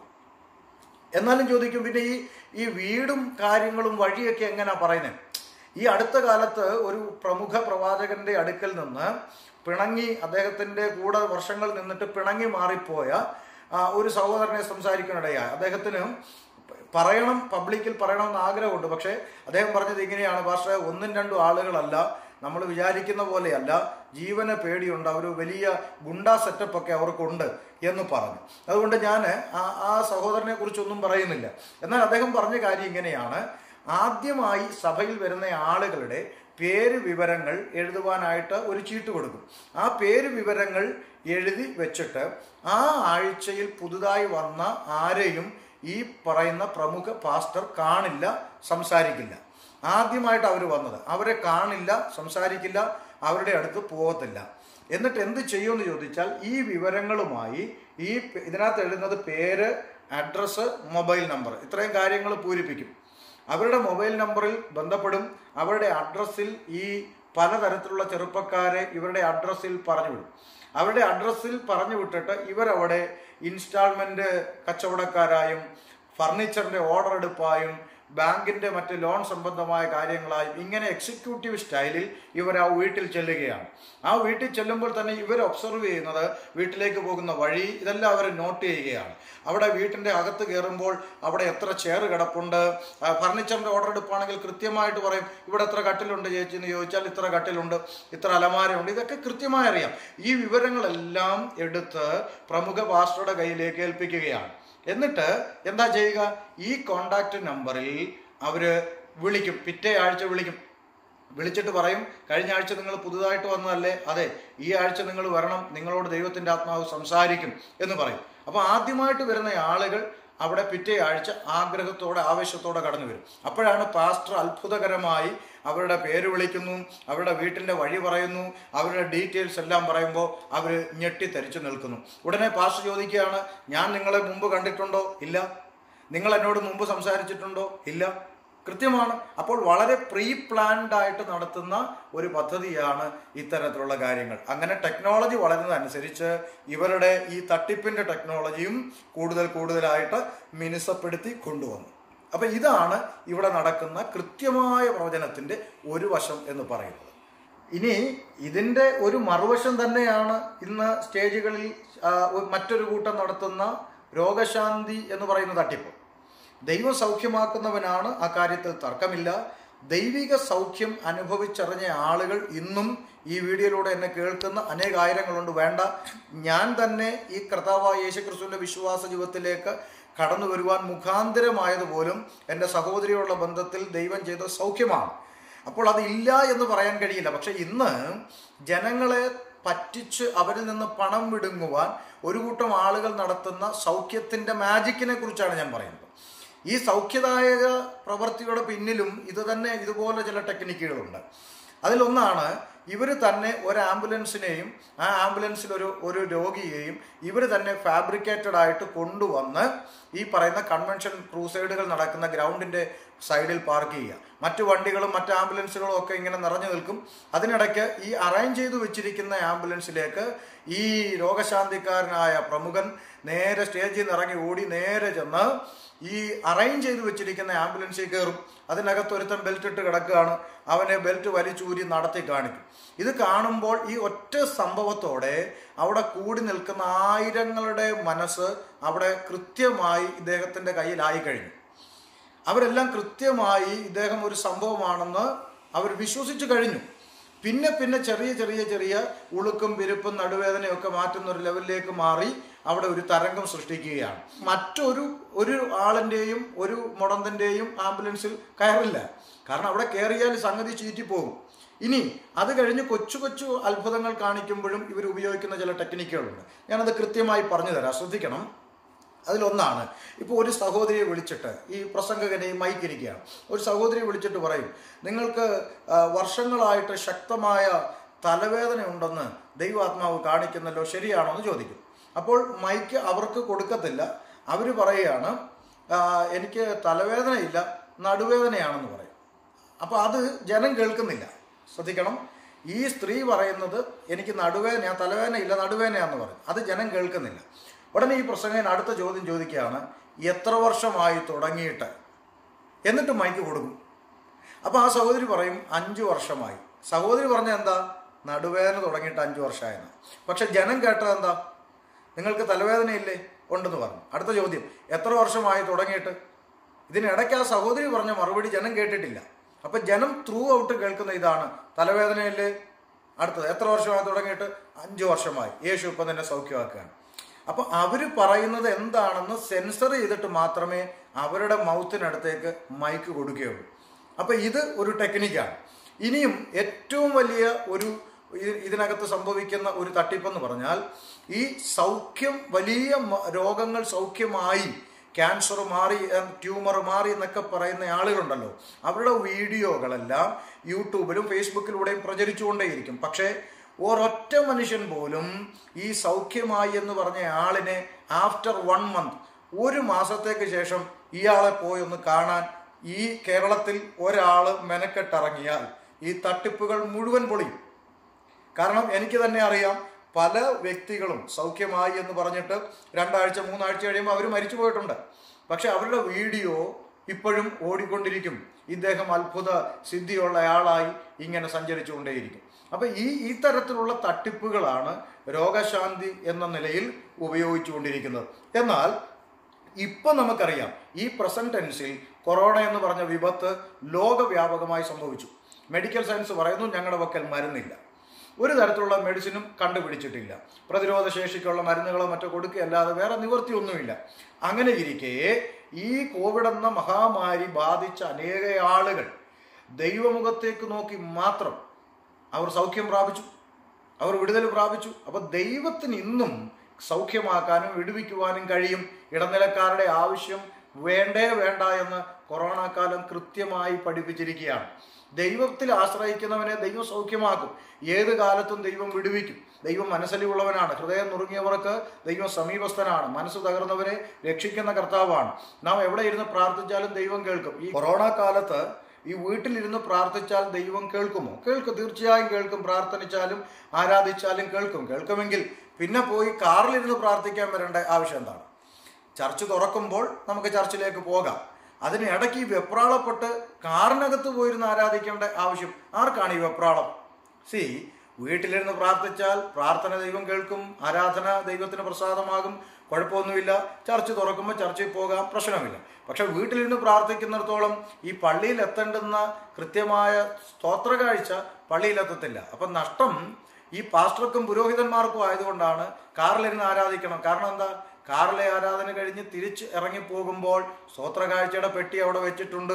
എന്നാലും ചോദിക്കും പിന്നെ ഈ ഈ വീടും കാര്യങ്ങളും വഴിയൊക്കെ എങ്ങനെയാ പറയുന്നത് ഈ അടുത്ത കാലത്ത് ഒരു പ്രമുഖ പ്രവാചകന്റെ അടുക്കൽ നിന്ന് പിണങ്ങി അദ്ദേഹത്തിന്റെ കൂടെ വർഷങ്ങൾ നിന്നിട്ട് പിണങ്ങി മാറിപ്പോയ ആ, ഒരു സഹോദരനെ സംസാരിക്കാനിടയായി അദ്ദേഹത്തിന് പറയണം പബ്ലിക്കിൽ പറയണമെന്ന് ആഗ്രഹമുണ്ട് പക്ഷേ അദ്ദേഹം പറഞ്ഞത് ഇങ്ങനെയാണ് പക്ഷേ ഒന്നും രണ്ടും ആളുകളല്ല നമ്മൾ വിചാരിക്കുന്ന പോലെയല്ല ജീവന പേടിയുണ്ട് ഒരു വലിയ ഗുണ്ടാ സെറ്റപ്പ് ഒക്കെ അവർക്കുണ്ട് എന്ന് പറഞ്ഞു അതുകൊണ്ട് ഞാൻ ആ ആ സഹോദരനെ കുറിച്ചൊന്നും പറയുന്നില്ല എന്നാൽ അദ്ദേഹം പറഞ്ഞ കാര്യം ഇങ്ങനെയാണ് ആദ്യമായി സഭയിൽ വരുന്ന ആളുകളുടെ പേര് വിവരങ്ങൾ എഴുതുവാനായിട്ട് ഒരു ചീട്ട് കൊടുക്കും ആ പേര് വിവരങ്ങൾ എഴുതി വെച്ചിട്ട് ആ ആഴ്ചയിൽ പുതുതായി വന്ന ആരെയും ഈ പറയുന്ന പ്രമുഖ പാസ്റ്റർ കാണില്ല സംസാരിക്കില്ല ആദ്യമായിട്ട് അവർ വന്നത് അവരെ കാണില്ല സംസാരിക്കില്ല അവരുടെ അടുത്ത് പോകത്തില്ല എന്നിട്ട് എന്ത് ചെയ്യുമെന്ന് ചോദിച്ചാൽ ഈ വിവരങ്ങളുമായി ഈ പ- ഇതിനകത്ത് എഴുതുന്നത് പേര് അഡ്രസ്സ് മൊബൈൽ നമ്പർ ഇത്രയും കാര്യങ്ങൾ പൂരിപ്പിക്കും അവരുടെ മൊബൈൽ നമ്പറിൽ ബന്ധപ്പെടും അവരുടെ അഡ്രസ്സിൽ ഈ പലതരത്തിലുള്ള ചെറുപ്പക്കാരെ ഇവരുടെ അഡ്രസ്സിൽ പറഞ്ഞു വിടും അവരുടെ അഡ്രസ്സിൽ പറഞ്ഞു വിട്ടിട്ട് ഇവരവിടെ ഇൻസ്റ്റാൾമെന്റ് കച്ചവടക്കാരായും ഫർണിച്ചറിന്റെ ഓർഡർ എടുപ്പായും ബാങ്കിന്റെ മറ്റ് ലോൺ സംബന്ധമായ കാര്യങ്ങളായും ഇങ്ങനെ എക്സിക്യൂട്ടീവ് സ്റ്റൈലിൽ ഇവർ ആ വീട്ടിൽ ചെല്ലുകയാണ് ആ വീട്ടിൽ ചെല്ലുമ്പോൾ തന്നെ ഇവർ ഒബ്സർവ് ചെയ്യുന്നത് വീട്ടിലേക്ക് പോകുന്ന വഴി ഇതെല്ലാം അവർ നോട്ട് ചെയ്യുകയാണ് അവിടെ വീട്ടിന്റെ അകത്ത് കയറുമ്പോൾ അവിടെ എത്ര ചെയർ കിടപ്പുണ്ട് ഫർണിച്ചറിന്റെ ഓർഡർ എടുക്കുകയാണെങ്കിൽ കൃത്യമായിട്ട് പറയും ഇവിടെ എത്ര കട്ടിലുണ്ട് ചേച്ചി എന്ന് ചോദിച്ചാൽ ഇത്ര കട്ടിലുണ്ട് ഇത്ര അലമാരയുണ്ട് ഇതൊക്കെ കൃത്യമായി അറിയാം ഈ വിവരങ്ങളെല്ലാം എടുത്ത് പ്രമുഖ പാസ്റ്ററുടെ കയ്യിലേക്ക് ഏൽപ്പിക്കുകയാണ് എന്നിട്ട് എന്താ ചെയ്യുക ഈ കോണ്ടാക്ട് നമ്പറിൽ അവര് വിളിക്കും പിറ്റേ ആഴ്ച വിളിക്കും വിളിച്ചിട്ട് പറയും കഴിഞ്ഞ ആഴ്ച നിങ്ങൾ പുതുതായിട്ട് വന്നതല്ലേ അതെ ഈ ആഴ്ച നിങ്ങൾ വരണം നിങ്ങളോട് ദൈവത്തിന്റെ ആത്മാവ് സംസാരിക്കും എന്ന് പറയും അപ്പോൾ ആദ്യമായിട്ട് വരുന്ന ആളുകൾ അവിടെ പിറ്റേ ആഴ്ച ആഗ്രഹത്തോടെ ആവേശത്തോടെ കടന്നു വരും അപ്പോഴാണ് പാസ്റ്റർ അത്ഭുതകരമായി അവരുടെ പേര് വിളിക്കുന്നു അവരുടെ വീട്ടിൻ്റെ വഴി പറയുന്നു അവരുടെ ഡീറ്റെയിൽസ് എല്ലാം പറയുമ്പോൾ അവർ ഞെട്ടിത്തരിച്ചു നിൽക്കുന്നു ഉടനെ പാസ്റ്റർ ചോദിക്കുകയാണ് ഞാൻ നിങ്ങളെ മുമ്പ് കണ്ടിട്ടുണ്ടോ ഇല്ല നിങ്ങൾ എന്നോട് മുമ്പ് സംസാരിച്ചിട്ടുണ്ടോ ഇല്ല കൃത്യമാണ് അപ്പോൾ വളരെ പ്രീ പ്ലാൻഡ് ആയിട്ട് നടത്തുന്ന ഒരു പദ്ധതിയാണ് ഇത്തരത്തിലുള്ള കാര്യങ്ങൾ അങ്ങനെ ടെക്നോളജി വളരുന്നതനുസരിച്ച് ഇവരുടെ ഈ തട്ടിപ്പിന്റെ ടെക്നോളജിയും കൂടുതൽ കൂടുതലായിട്ട് മിനുസപ്പെടുത്തി കൊണ്ടുവന്നു അപ്പൊ ഇതാണ് ഇവിടെ നടക്കുന്ന കൃത്യമായ പ്രവചനത്തിന്റെ ഒരു വശം എന്ന് പറയുന്നത് ഇനി ഇതിന്റെ ഒരു മറുവശം തന്നെയാണ് ഇന്ന് സ്റ്റേജുകളിൽ ആ, മറ്റൊരു കൂട്ടം നടത്തുന്ന രോഗശാന്തി എന്ന് പറയുന്ന തട്ടിപ്പ് ദൈവം സൗഖ്യമാക്കുന്നവനാണ് ആ കാര്യത്തിൽ തർക്കമില്ല ദൈവിക സൗഖ്യം അനുഭവിച്ചറിഞ്ഞ ആളുകൾ ഇന്നും ഈ വീഡിയോയിലൂടെ എന്നെ കേൾക്കുന്ന അനേകായിരങ്ങളുണ്ട് വേണ്ട ഞാൻ തന്നെ ഈ കർത്താവായ യേശുക്രിസ്തുവിന്റെ വിശ്വാസ ജീവിതത്തിലേക്ക് കടന്നു വരുവാൻ മുഖാന്തരമായതുപോലും എൻ്റെ സഹോദരിയോടുള്ള ബന്ധത്തിൽ ദൈവം ചെയ്ത സൗഖ്യമാണ് അപ്പോൾ അതില്ല എന്ന് പറയാൻ കഴിയില്ല പക്ഷെ ഇന്ന് ജനങ്ങളെ പറ്റിച്ച് അവരിൽ നിന്ന് പണം വിടുങ്ങുവാൻ ഒരു കൂട്ടം ആളുകൾ നടത്തുന്ന സൗഖ്യത്തിന്റെ മാജിക്കിനെ കുറിച്ചാണ് ഞാൻ പറയുന്നത് ഈ സൗഖ്യദായക പ്രവൃത്തിയുടെ പിന്നിലും ഇത് തന്നെ ഇതുപോലെ ചില ടെക്നിക്കുകളുണ്ട് അതിലൊന്നാണ് ഇവർ തന്നെ ഒരു ആംബുലൻസിനെയും ആ ആംബുലൻസിൽ ഒരു ഒരു രോഗിയെയും ഇവർ തന്നെ ഫാബ്രിക്കേറ്റഡ് ആയിട്ട് കൊണ്ടുവന്ന് ഈ പറയുന്ന കൺവെൻഷൻ ക്രൂസൈഡുകൾ നടക്കുന്ന ഗ്രൗണ്ടിന്റെ സൈഡിൽ പാർക്ക് ചെയ്യുക മറ്റു വണ്ടികളും മറ്റ് ആംബുലൻസുകളും ഒക്കെ ഇങ്ങനെ നിറഞ്ഞു നിൽക്കും അതിനിടയ്ക്ക് ഈ അറേഞ്ച് ചെയ്തു വെച്ചിരിക്കുന്ന ആംബുലൻസിലേക്ക് ഈ രോഗശാന്തിക്കാരനായ പ്രമുഖൻ നേരെ സ്റ്റേജിൽ നിന്ന് ഇറങ്ങി ഓടി നേരെ ചെന്ന് ഈ അറേഞ്ച് ചെയ്ത് വെച്ചിരിക്കുന്ന ആംബുലൻസിൽ കയറും അതിനകത്ത് ഒരുത്തൻ ബെൽറ്റ് ഇട്ട് കിടക്കുകയാണ് അവനെ ബെൽറ്റ് വലിച്ചൂരി നടത്തി കാണിക്കും ഇത് കാണുമ്പോൾ ഈ ഒറ്റ സംഭവത്തോടെ അവിടെ കൂടി നിൽക്കുന്ന ആയിരങ്ങളുടെ മനസ്സ് അവിടെ കൃത്യമായി ഇദ്ദേഹത്തിന്റെ കയ്യിലായി കഴിഞ്ഞു അവരെല്ലാം കൃത്യമായി ഇദ്ദേഹം ഒരു സംഭവമാണെന്ന് അവർ വിശ്വസിച്ചു കഴിഞ്ഞു പിന്നെ പിന്നെ ചെറിയ ചെറിയ ചെറിയ ഉളുക്കും വിരുപ്പും നടുവേദനയും ഒക്കെ മാറ്റുന്ന ഒരു ലെവലിലേക്ക് മാറി അവിടെ ഒരു തരംഗം സൃഷ്ടിക്കുകയാണ് മറ്റൊരു ഒരു ആളിൻ്റെയും ഒരു മുടന്തിൻ്റെയും ആംബുലൻസിൽ കയറില്ല കാരണം അവിടെ കയറിയാൽ സംഗതി ചീറ്റിപ്പോകും ഇനി അത് കഴിഞ്ഞ് കൊച്ചു കൊച്ചു അത്ഭുതങ്ങൾ കാണിക്കുമ്പോഴും ഇവർ ഉപയോഗിക്കുന്ന ചില ടെക്നിക്കുകളുണ്ട് ഞാനത് കൃത്യമായി പറഞ്ഞു തരാം ശ്രദ്ധിക്കണം അതിലൊന്നാണ് ഇപ്പോൾ ഒരു സഹോദരിയെ വിളിച്ചിട്ട് ഈ പ്രസംഗകനെ ഈ മൈക്കിരിക്കുകയാണ് ഒരു സഹോദരിയെ വിളിച്ചിട്ട് പറയും നിങ്ങൾക്ക് ആ, വർഷങ്ങളായിട്ട് ശക്തമായ തലവേദന ഉണ്ടെന്ന് ദൈവാത്മാവ് കാണിക്കുന്നല്ലോ ശരിയാണോ എന്ന് ചോദിക്കും അപ്പോൾ മൈക്ക് അവർക്ക് കൊടുക്കത്തില്ല അവർ പറയുകയാണ് "ആ, എനിക്ക് തലവേദനയില്ല നടുവേദനയാണെന്ന് പറയും അപ്പോൾ അത് ജനം കേൾക്കുന്നില്ല ശ്രദ്ധിക്കണം ഈ സ്ത്രീ പറയുന്നത് എനിക്ക് നടുവേദന തലവേദന ഇല്ല നടുവേദനയാന്ന് പറയും അത് ജനം കേൾക്കുന്നില്ല ഉടനെ ഈ പ്രസംഗൻ അടുത്ത ചോദ്യം ചോദിക്കുകയാണ് എത്ര വർഷമായി തുടങ്ങിയിട്ട് എന്നിട്ട് മൈക്ക് കൊടുക്കും അപ്പോൾ ആ സഹോദരി പറയും അഞ്ചു വർഷമായി സഹോദരി പറഞ്ഞ എന്താ നടുവേദന തുടങ്ങിയിട്ട് അഞ്ചു വർഷമായെന്ന് പക്ഷെ ജനം കേട്ടത് എന്താ നിങ്ങൾക്ക് തലവേദനയില്ലേ ഉണ്ടെന്ന് പറഞ്ഞു അടുത്ത ചോദ്യം എത്ര വർഷമായി തുടങ്ങിയിട്ട് ഇതിനിടയ്ക്ക് ആ സഹോദരി പറഞ്ഞ മറുപടി ജനം കേട്ടിട്ടില്ല അപ്പൊ ജനം ത്രൂ ഔട്ട് കേൾക്കുന്ന ഇതാണ് തലവേദനയില്ലേ അടുത്തത് എത്ര വർഷമായി തുടങ്ങിയിട്ട് അഞ്ചു വർഷമായി യേശു ഇപ്പം തന്നെ സൗഖ്യമാക്കുകയാണ് അപ്പൊ അവര് പറയുന്നത് എന്താണെന്ന് സെൻസർ ചെയ്തിട്ട് മാത്രമേ അവരുടെ മൗത്തിനടുത്തേക്ക് മൈക്ക് കൊടുക്കുകയുള്ളൂ അപ്പൊ ഇത് ഒരു ടെക്നിക്കാണ് ഇനിയും ഏറ്റവും വലിയ ഒരു ഇ- ഇതിനകത്ത് സംഭവിക്കുന്ന ഒരു തട്ടിപ്പെന്ന് പറഞ്ഞാൽ ഈ സൗഖ്യം വലിയ മ- രോഗങ്ങൾ സൗഖ്യമായി ക്യാൻസർ മാറി ട്യൂമർ മാറി എന്നൊക്കെ പറയുന്ന ആളുകളുണ്ടല്ലോ അവരുടെ വീഡിയോകളെല്ലാം യൂട്യൂബിലും ഫേസ്ബുക്കിലൂടെയും പ്രചരിച്ചുകൊണ്ടേയിരിക്കും പക്ഷേ ഒരൊറ്റ മനുഷ്യൻ പോലും ഈ സൗഖ്യമായി എന്ന് പറഞ്ഞ ആളിനെ ആഫ്റ്റർ വൺ മന്ത് ഒരു മാസത്തേക്ക് ശേഷം ഇയാളെ പോയി ഒന്ന് കാണാൻ ഈ കേരളത്തിൽ ഒരാൾ മെനക്കെട്ടിറങ്ങിയാൽ ഈ തട്ടിപ്പുകൾ മുഴുവൻ പൊളിയും കാരണം എനിക്ക് തന്നെ അറിയാം പല വ്യക്തികളും സൗഖ്യമായി എന്ന് പറഞ്ഞിട്ട് രണ്ടാഴ്ച മൂന്നാഴ്ച കഴിയുമ്പോൾ അവർ മരിച്ചു പോയിട്ടുണ്ട് പക്ഷെ അവരുടെ വീഡിയോ ഇപ്പോഴും ഓടിക്കൊണ്ടിരിക്കും ഇദ്ദേഹം അത്ഭുത സിദ്ധിയുള്ളയാളായി ഇങ്ങനെ സഞ്ചരിച്ചുകൊണ്ടേയിരിക്കും അപ്പൊ ഈ ഈ തരത്തിലുള്ള തട്ടിപ്പുകളാണ് രോഗശാന്തി എന്ന നിലയിൽ ഉപയോഗിച്ചുകൊണ്ടിരിക്കുന്നത് എന്നാൽ ഇപ്പൊ നമുക്കറിയാം ഈ പ്രസന്റ് ടെൻസിൽ കൊറോണ എന്ന് പറഞ്ഞ വിപത്ത് ലോകവ്യാപകമായി സംഭവിച്ചു മെഡിക്കൽ സയൻസ് പറയുന്നു ഞങ്ങളുടെ പക്കൽ മരുന്നില്ല ഒരു തരത്തിലുള്ള മെഡിസിനും കണ്ടുപിടിച്ചിട്ടില്ല പ്രതിരോധ ശേഷിക്കുള്ള മരുന്നുകളോ മറ്റോ കൊടുക്കുകയല്ലാതെ വേറെ നിവൃത്തിയൊന്നുമില്ല അങ്ങനെ ഇരിക്കെ ഈ കോവിഡ് എന്ന മഹാമാരി ബാധിച്ച അനേക ആളുകൾ ദൈവമുഖത്തേക്ക് നോക്കി മാത്രം അവർ സൗഖ്യം പ്രാപിച്ചു അവർ വിടുതൽ പ്രാപിച്ചു അപ്പൊ ദൈവത്തിന് ഇന്നും സൗഖ്യമാക്കാനും വിടുവിക്കുവാനും കഴിയും ഇടനിലക്കാരുടെ ആവശ്യം വേണ്ടേ വേണ്ട എന്ന് കൊറോണ കാലം കൃത്യമായി പഠിപ്പിച്ചിരിക്കുകയാണ് ദൈവത്തിൽ ആശ്രയിക്കുന്നവനെ ദൈവം സൗഖ്യമാക്കും ഏത് കാലത്തും ദൈവം വിടുവിക്കും ദൈവം മനസ്സിലുള്ളവനാണ് ഹൃദയം നുറുങ്ങിയവർക്ക് ദൈവം സമീപസ്ഥനാണ് മനസ്സ് തകർന്നവരെ രക്ഷിക്കുന്ന കർത്താവാണ് നാം എവിടെ ഇരുന്ന് പ്രാർത്ഥിച്ചാലും ദൈവം കേൾക്കും ഈ കൊറോണ കാലത്ത് ഈ വീട്ടിലിരുന്ന് പ്രാർത്ഥിച്ചാൽ ദൈവം കേൾക്കുമോ കേൾക്കും തീർച്ചയായും കേൾക്കും പ്രാർത്ഥിച്ചാലും ആരാധിച്ചാലും കേൾക്കും കേൾക്കുമെങ്കിൽ പിന്നെ പോയി കാറിലിരുന്ന് പ്രാർത്ഥിക്കാൻ വരേണ്ട ആവശ്യം എന്താണ് ചർച്ച് തുറക്കുമ്പോൾ നമുക്ക് ചർച്ചിലേക്ക് പോകാം അതിന് ഇടയ്ക്ക് ഈ വെപ്രാളപ്പെട്ട് കാറിനകത്ത് പോയിരുന്ന് ആരാധിക്കേണ്ട ആവശ്യം ആർക്കാണ് ഈ വെപ്രാളം സി വീട്ടിലിരുന്ന് പ്രാർത്ഥിച്ചാൽ പ്രാർത്ഥന ദൈവം കേൾക്കും ആരാധന ദൈവത്തിന് പ്രസാദമാകും കുഴപ്പമൊന്നുമില്ല ചർച്ച് തുറക്കുമ്പോൾ ചർച്ചിൽ പോകാം പ്രശ്നമില്ല പക്ഷെ വീട്ടിലിരുന്ന് പ്രാർത്ഥിക്കുന്നിടത്തോളം ഈ പള്ളിയിൽ എത്തേണ്ടുന്ന കൃത്യമായ സ്തോത്ര കാഴ്ച പള്ളിയിലെത്തത്തില്ല അപ്പം നഷ്ടം ഈ പാസ്റ്റർക്കും പുരോഹിതന്മാർക്കും ആയതുകൊണ്ടാണ് കാറിലിരുന്ന് ആരാധിക്കണം കാരണം എന്താ കാറിലെ ആരാധന കഴിഞ്ഞ് തിരിച്ച് ഇറങ്ങി പോകുമ്പോൾ സ്തോത്ര കാഴ്ചയുടെ പെട്ടി അവിടെ വെച്ചിട്ടുണ്ട്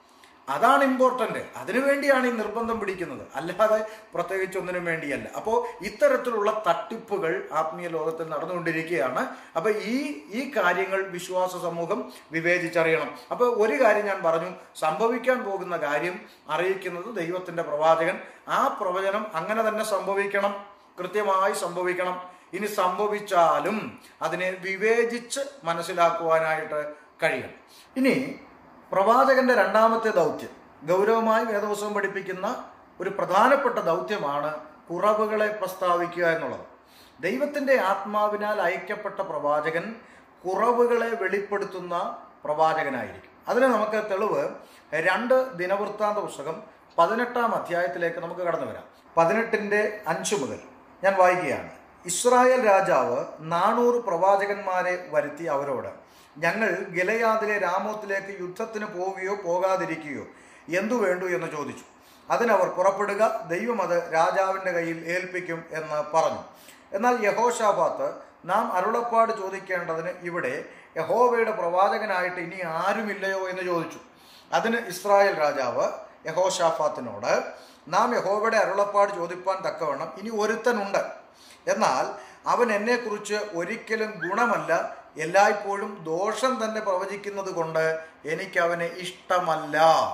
അതാണ് ഇമ്പോർട്ടൻ്റ് അതിനുവേണ്ടിയാണ് ഈ നിർബന്ധം പിടിക്കുന്നത് അല്ലാതെ പ്രത്യേകിച്ച് ഒന്നിനും വേണ്ടിയല്ല അപ്പോൾ ഇത്തരത്തിലുള്ള തട്ടിപ്പുകൾ ആത്മീയ ലോകത്തിൽ നടന്നുകൊണ്ടിരിക്കുകയാണ് അപ്പോൾ ഈ ഈ കാര്യങ്ങൾ വിശ്വാസ സമൂഹം വിവേചിച്ചറിയണം അപ്പോൾ ഒരു കാര്യം ഞാൻ പറഞ്ഞു സംഭവിക്കാൻ പോകുന്ന കാര്യം അറിയിക്കുന്നത് ദൈവത്തിൻ്റെ പ്രവാചകൻ ആ പ്രവചനം അങ്ങനെ തന്നെ സംഭവിക്കണം കൃത്യമായി സംഭവിക്കണം ഇനി സംഭവിച്ചാലും അതിനെ വിവേചിച്ച് മനസ്സിലാക്കുവാനായിട്ട് കഴിയണം ഇനി പ്രവാചകന്റെ രണ്ടാമത്തെ ദൗത്യം ഗൗരവമായി വേദവസവും പഠിപ്പിക്കുന്ന ഒരു പ്രധാനപ്പെട്ട ദൗത്യമാണ് കുറവുകളെ പ്രസ്താവിക്കുക എന്നുള്ളത് ദൈവത്തിന്റെ ആത്മാവിനാൽ അയക്കപ്പെട്ട പ്രവാചകൻ കുറവുകളെ വെളിപ്പെടുത്തുന്ന പ്രവാചകനായിരിക്കും അതിന് നമുക്ക് തെളിവ് രണ്ട് ദിനവൃത്താന്ത പുസ്തകം പതിനെട്ടാം അധ്യായത്തിലേക്ക് നമുക്ക് കടന്നു വരാം പതിനെട്ടിന്റെ അഞ്ച് മുതൽ ഞാൻ വായിക്കുകയാണ് ഇസ്രായേൽ രാജാവ് നാനൂറ് പ്രവാചകന്മാരെ വരുത്തി അവരോട് ഞങ്ങൾ ഗിലയാദിലെ രാമോത്തിലേക്ക് യുദ്ധത്തിന് പോവുകയോ പോകാതിരിക്കുകയോ എന്തു വേണ്ടു എന്ന് ചോദിച്ചു അതിനവർ പുറപ്പെടുക ദൈവം അത് രാജാവിൻ്റെ കയ്യിൽ ഏൽപ്പിക്കും എന്ന് പറഞ്ഞു എന്നാൽ യഹോഷാബാത്ത് നാം അരുളപ്പാട് ചോദിക്കേണ്ടതിന് ഇവിടെ യഹോവയുടെ പ്രവാചകനായിട്ട് ഇനി ആരുമില്ലയോ എന്ന് ചോദിച്ചു അതിന് ഇസ്രായേൽ രാജാവ് യഹോഷാഫാത്തിനോട് നാം യഹോവയുടെ അരുളപ്പാട് ചോദിപ്പാൻ തക്കവണ്ണം ഇനി ഒരുത്തനുണ്ട് എന്നാൽ അവൻ എന്നെക്കുറിച്ച് ഒരിക്കലും ഗുണമല്ല എല്ലായ്പ്പോഴും ദോഷം തന്നെ പ്രവചിക്കുന്നത് കൊണ്ട് എനിക്ക് അവനെ ഇഷ്ടമല്ല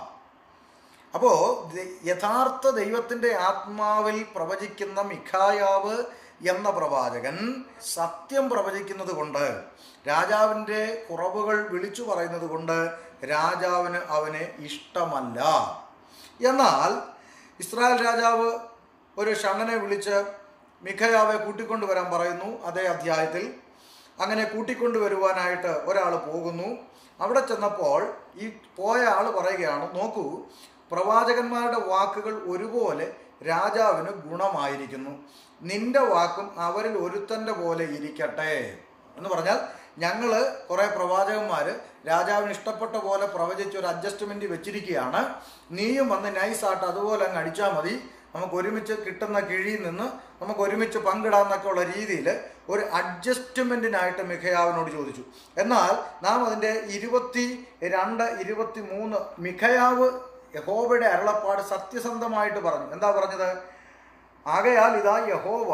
അപ്പോൾ യഥാർത്ഥ ദൈവത്തിൻ്റെ ആത്മാവിൽ പ്രവചിക്കുന്ന മിഖായാവ് എന്ന പ്രവാചകൻ സത്യം പ്രവചിക്കുന്നത് കൊണ്ട് രാജാവിൻ്റെ കുറവുകൾ വിളിച്ചു പറയുന്നത് കൊണ്ട് രാജാവിന് അവനെ ഇഷ്ടമല്ല എന്നാൽ ഇസ്രായേൽ രാജാവ് ഒരു ഷണ്ണനെ വിളിച്ച് മിഖയാവെ കൂട്ടിക്കൊണ്ടുവരാൻ പറയുന്നു അതേ അധ്യായത്തിൽ അങ്ങനെ കൂട്ടിക്കൊണ്ടുവരുവാനായിട്ട് ഒരാൾ പോകുന്നു അവിടെ ചെന്നപ്പോൾ ഈ പോയ ആൾ പറയുകയാണ് നോക്കൂ പ്രവാചകന്മാരുടെ വാക്കുകൾ ഒരുപോലെ രാജാവിന് ഗുണമായിരിക്കുന്നു നിന്റെ വാക്കും അവരിൽ ഒരുത്തൻ്റെ പോലെ ഇരിക്കട്ടെ എന്ന് പറഞ്ഞാൽ ഞങ്ങൾ കുറേ പ്രവാചകന്മാർ രാജാവിന് ഇഷ്ടപ്പെട്ട പോലെ പ്രവചിച്ച് ഒരു അഡ്ജസ്റ്റ്മെൻറ്റ് വെച്ചിരിക്കുകയാണ് നീയും വന്ന് നൈസായിട്ട് അതുപോലെ അങ്ങ് അടിച്ചാൽ മതി നമുക്ക് ഒരുമിച്ച് കിട്ടുന്ന കിഴിയിൽ നിന്ന് നമുക്ക് ഒരുമിച്ച് പങ്കിടാമെന്നൊക്കെ ഉള്ള രീതിയിൽ ഒരു അഡ്ജസ്റ്റ്മെൻറ്റിനായിട്ട് മിഖയാവിനോട് ചോദിച്ചു എന്നാൽ നാം അതിൻ്റെ ഇരുപത്തി രണ്ട് ഇരുപത്തി മൂന്ന് മിഖയാവ് യഹോവയുടെ അരുളപ്പാട് സത്യസന്ധമായിട്ട് പറഞ്ഞു എന്താ പറഞ്ഞത് ആകയാൽ ഇതാ യഹോവ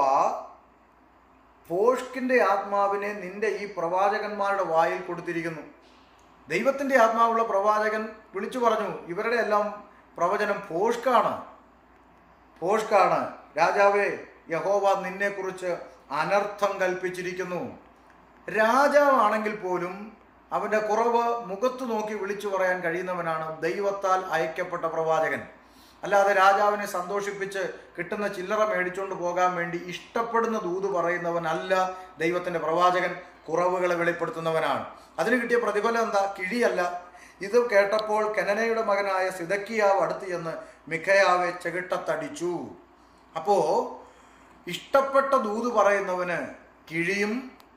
പോഷ്കിന്റെ ആത്മാവിനെ നിന്റെ ഈ പ്രവാചകന്മാരുടെ വായിൽ കൊടുത്തിരിക്കുന്നു ദൈവത്തിന്റെ ആത്മാവുള്ള പ്രവാചകൻ വിളിച്ചു പറഞ്ഞു ഇവരുടെ എല്ലാം പ്രവചനം പോഷ്കാണ് പോഷ്കാണ് രാജാവേ യഹോവ നിന്നെക്കുറിച്ച് അനർത്ഥം കൽപ്പിച്ചിരിക്കുന്നു രാജാവാണെങ്കിൽ പോലും അവൻ്റെ കുറവ് മുഖത്ത് നോക്കി വിളിച്ചു പറയാൻ കഴിയുന്നവനാണ് ദൈവത്താൽ അയക്കപ്പെട്ട പ്രവാചകൻ അല്ലാതെ രാജാവിനെ സന്തോഷിപ്പിച്ച് കിട്ടുന്ന ചില്ലറ മേടിച്ചുകൊണ്ട് പോകാൻ വേണ്ടി ഇഷ്ടപ്പെടുന്ന ദൂത് പറയുന്നവനല്ല ദൈവത്തിൻ്റെ പ്രവാചകൻ കുറവുകളെ വെളിപ്പെടുത്തുന്നവനാണ് അതിന് കിട്ടിയ പ്രതിഫലം എന്താ കിഴിയല്ല ഇത് കേട്ടപ്പോൾ കെനനയുടെ മകനായ സിദക്കിയാവ് അടുത്ത് ചെന്ന് മിഖയാവെ ചെകിട്ടത്തടിച്ചു അപ്പോ ഇഷ്ടപ്പെട്ട ദൂത് പറയുന്നവന് കിഴിയും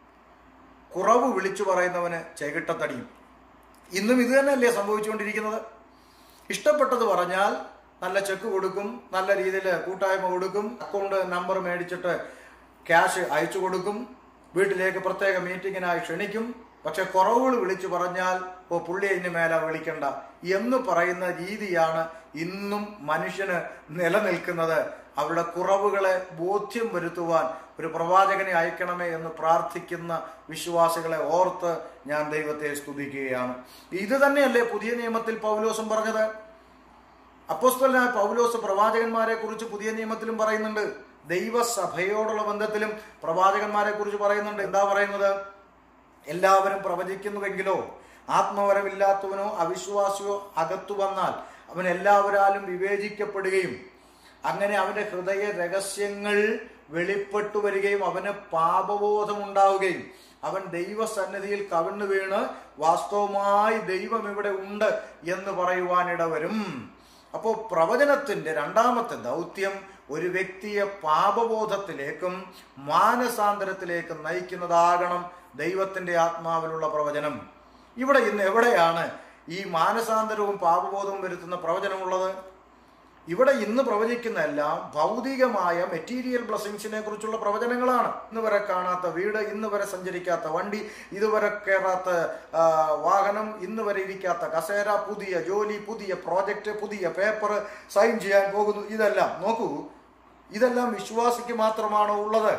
കുറവ് വിളിച്ചു പറയുന്നവന് ചെകിട്ടത്തടിയും ഇന്നും ഇത് തന്നെയല്ലേ സംഭവിച്ചുകൊണ്ടിരിക്കുന്നത് ഇഷ്ടപ്പെട്ടത് പറഞ്ഞാൽ നല്ല ചെക്ക് കൊടുക്കും നല്ല രീതിയിൽ കൂട്ടായ്മ കൊടുക്കും അക്കൗണ്ട് നമ്പർ മേടിച്ചിട്ട് ക്യാഷ് അയച്ചു കൊടുക്കും വീട്ടിലേക്ക് പ്രത്യേക മീറ്റിങ്ങിനായി ക്ഷണിക്കും പക്ഷെ കുറവുകൾ വിളിച്ചു പറഞ്ഞാൽ ഓ പുള്ളി ഇനി മേലെ വിളിക്കണ്ട എന്ന് പറയുന്ന രീതിയാണ് ഇന്നും മനുഷ്യന് നിലനിൽക്കുന്നത് അവരുടെ കുറവുകളെ ബോധ്യം വരുത്തുവാൻ ഒരു പ്രവാചകനെ അയക്കണമേ എന്ന് പ്രാർത്ഥിക്കുന്ന വിശ്വാസികളെ ഓർത്ത് ഞാൻ ദൈവത്തെ സ്തുതിക്കുകയാണ് ഇത് തന്നെയല്ലേ പുതിയ നിയമത്തിൽ പൗലോസും പറഞ്ഞത് അപ്പോസ്തലനായ പൗലോസ് പ്രവാചകന്മാരെ കുറിച്ച് പുതിയ നിയമത്തിലും പറയുന്നുണ്ട് ദൈവസഭയോടുള്ള ബന്ധത്തിലും പ്രവാചകന്മാരെ കുറിച്ച് പറയുന്നുണ്ട് എന്താ പറയുന്നത് എല്ലാവരും പ്രവചിക്കുന്നുവെങ്കിലോ ആത്മവരമില്ലാത്തവനോ അവിശ്വാസിയോ അകത്തു വന്നാൽ അവൻ എല്ലാവരാലും വിവേചിക്കപ്പെടുകയും അങ്ങനെ അവന്റെ ഹൃദയ രഹസ്യങ്ങൾ വെളിപ്പെട്ടു വരികയും അവന് പാപബോധം ഉണ്ടാവുകയും അവൻ ദൈവസന്നിധിയിൽ കവിണ്ണു വീണ് വാസ്തവമായി ദൈവം ഇവിടെ ഉണ്ട് എന്ന് പറയുവാനിട വരും അപ്പോൾ പ്രവചനത്തിന്റെ രണ്ടാമത്തെ ദൗത്യം ഒരു വ്യക്തിയെ പാപബോധത്തിലേക്കും മാനസാന്തരത്തിലേക്കും നയിക്കുന്നതാകണം ദൈവത്തിന്റെ ആത്മാവിലുള്ള പ്രവചനം ഇവിടെ ഇന്ന് എവിടെയാണ് ഈ മാനസാന്തരവും പാപബോധവും വരുത്തുന്ന പ്രവചനമുള്ളത് ഇവിടെ ഇന്ന് പ്രവചിക്കുന്ന എല്ലാം ഭൗതികമായ മെറ്റീരിയൽ ബ്ലസ്സിങ്സിനെ കുറിച്ചുള്ള പ്രവചനങ്ങളാണ് ഇന്ന് വരെ കാണാത്ത വീട് ഇന്ന് വരെ സഞ്ചരിക്കാത്ത വണ്ടി ഇതുവരെ കയറാത്ത ആ, വാഹനം ഇന്ന് വരെ ഇരിക്കാത്ത കസേര പുതിയ ജോലി പുതിയ പ്രോജക്റ്റ് പുതിയ പേപ്പർ സൈൻ ചെയ്യാൻ പോകുന്നു ഇതെല്ലാം നോക്കൂ ഇതെല്ലാം വിശ്വാസിക്ക് മാത്രമാണോ ഉള്ളത്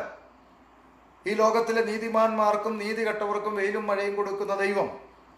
ഈ ലോകത്തിലെ നീതിമാന്മാർക്കും നീതി കെട്ടവർക്കും വെയിലും മഴയും കൊടുക്കുന്ന ദൈവം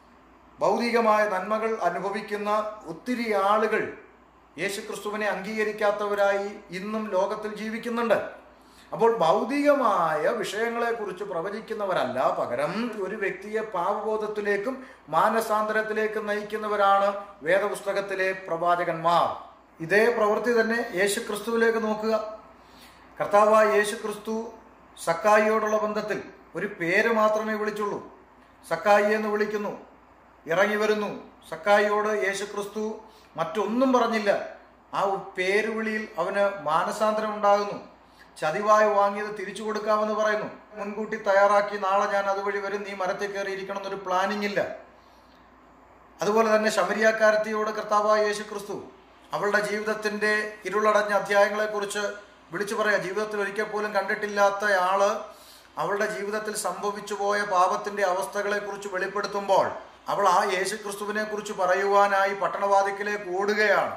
ഭൗതികമായ നന്മകൾ അനുഭവിക്കുന്ന ഒത്തിരി ആളുകൾ യേശുക്രിസ്തുവിനെ അംഗീകരിക്കാത്തവരായി ഇന്നും ലോകത്തിൽ ജീവിക്കുന്നുണ്ട് അപ്പോൾ ഭൗതികമായ വിഷയങ്ങളെക്കുറിച്ച് പ്രവചിക്കുന്നവരല്ല പകരം ഒരു വ്യക്തിയെ പാപബോധത്തിലേക്കും മാനസാന്തരത്തിലേക്കും നയിക്കുന്നവരാണ് വേദപുസ്തകത്തിലെ പ്രവാചകന്മാർ ഇതേ പ്രവൃത്തി തന്നെ യേശുക്രിസ്തുവിലേക്ക് നോക്കുക കർത്താവായ യേശുക്രിസ്തു സക്കായിയോടുള്ള ബന്ധത്തിൽ ഒരു പേര് മാത്രമേ വിളിച്ചുള്ളൂ സക്കായി എന്ന് വിളിക്കുന്നു ഇറങ്ങി വരുന്നു സക്കായിയോട് യേശുക്രിസ്തു മറ്റൊന്നും പറഞ്ഞില്ല ആ പേര് വിളിയിൽ അവന് മാനസാന്തരം ഉണ്ടാകുന്നു ചതിവായി വാങ്ങിയത് തിരിച്ചു കൊടുക്കാമെന്ന് പറയുന്നു മുൻകൂട്ടി തയ്യാറാക്കി നാളെ ഞാൻ അതുവഴി വരും നീ മരത്തിൽ കയറിയിരിക്കണം എന്നൊരു പ്ലാനിങ് ഇല്ല അതുപോലെ തന്നെ ശമരിയാക്കാരത്തിയോട് കർത്താവായ യേശു ക്രിസ്തു അവളുടെ ജീവിതത്തിന്റെ ഇരുളടഞ്ഞ അധ്യായങ്ങളെക്കുറിച്ച് വിളിച്ചു പറയാം ജീവിതത്തിൽ ഒരിക്കൽ പോലും കണ്ടിട്ടില്ലാത്ത ആള് അവളുടെ ജീവിതത്തിൽ സംഭവിച്ചു പോയ പാപത്തിന്റെ അവസ്ഥകളെക്കുറിച്ച് വെളിപ്പെടുത്തുമ്പോൾ അവൾ ആ യേശു ക്രിസ്തുവിനെ കുറിച്ച് പറയുവാനായി പട്ടണവാദിക്കിലേക്ക് ഓടുകയാണ്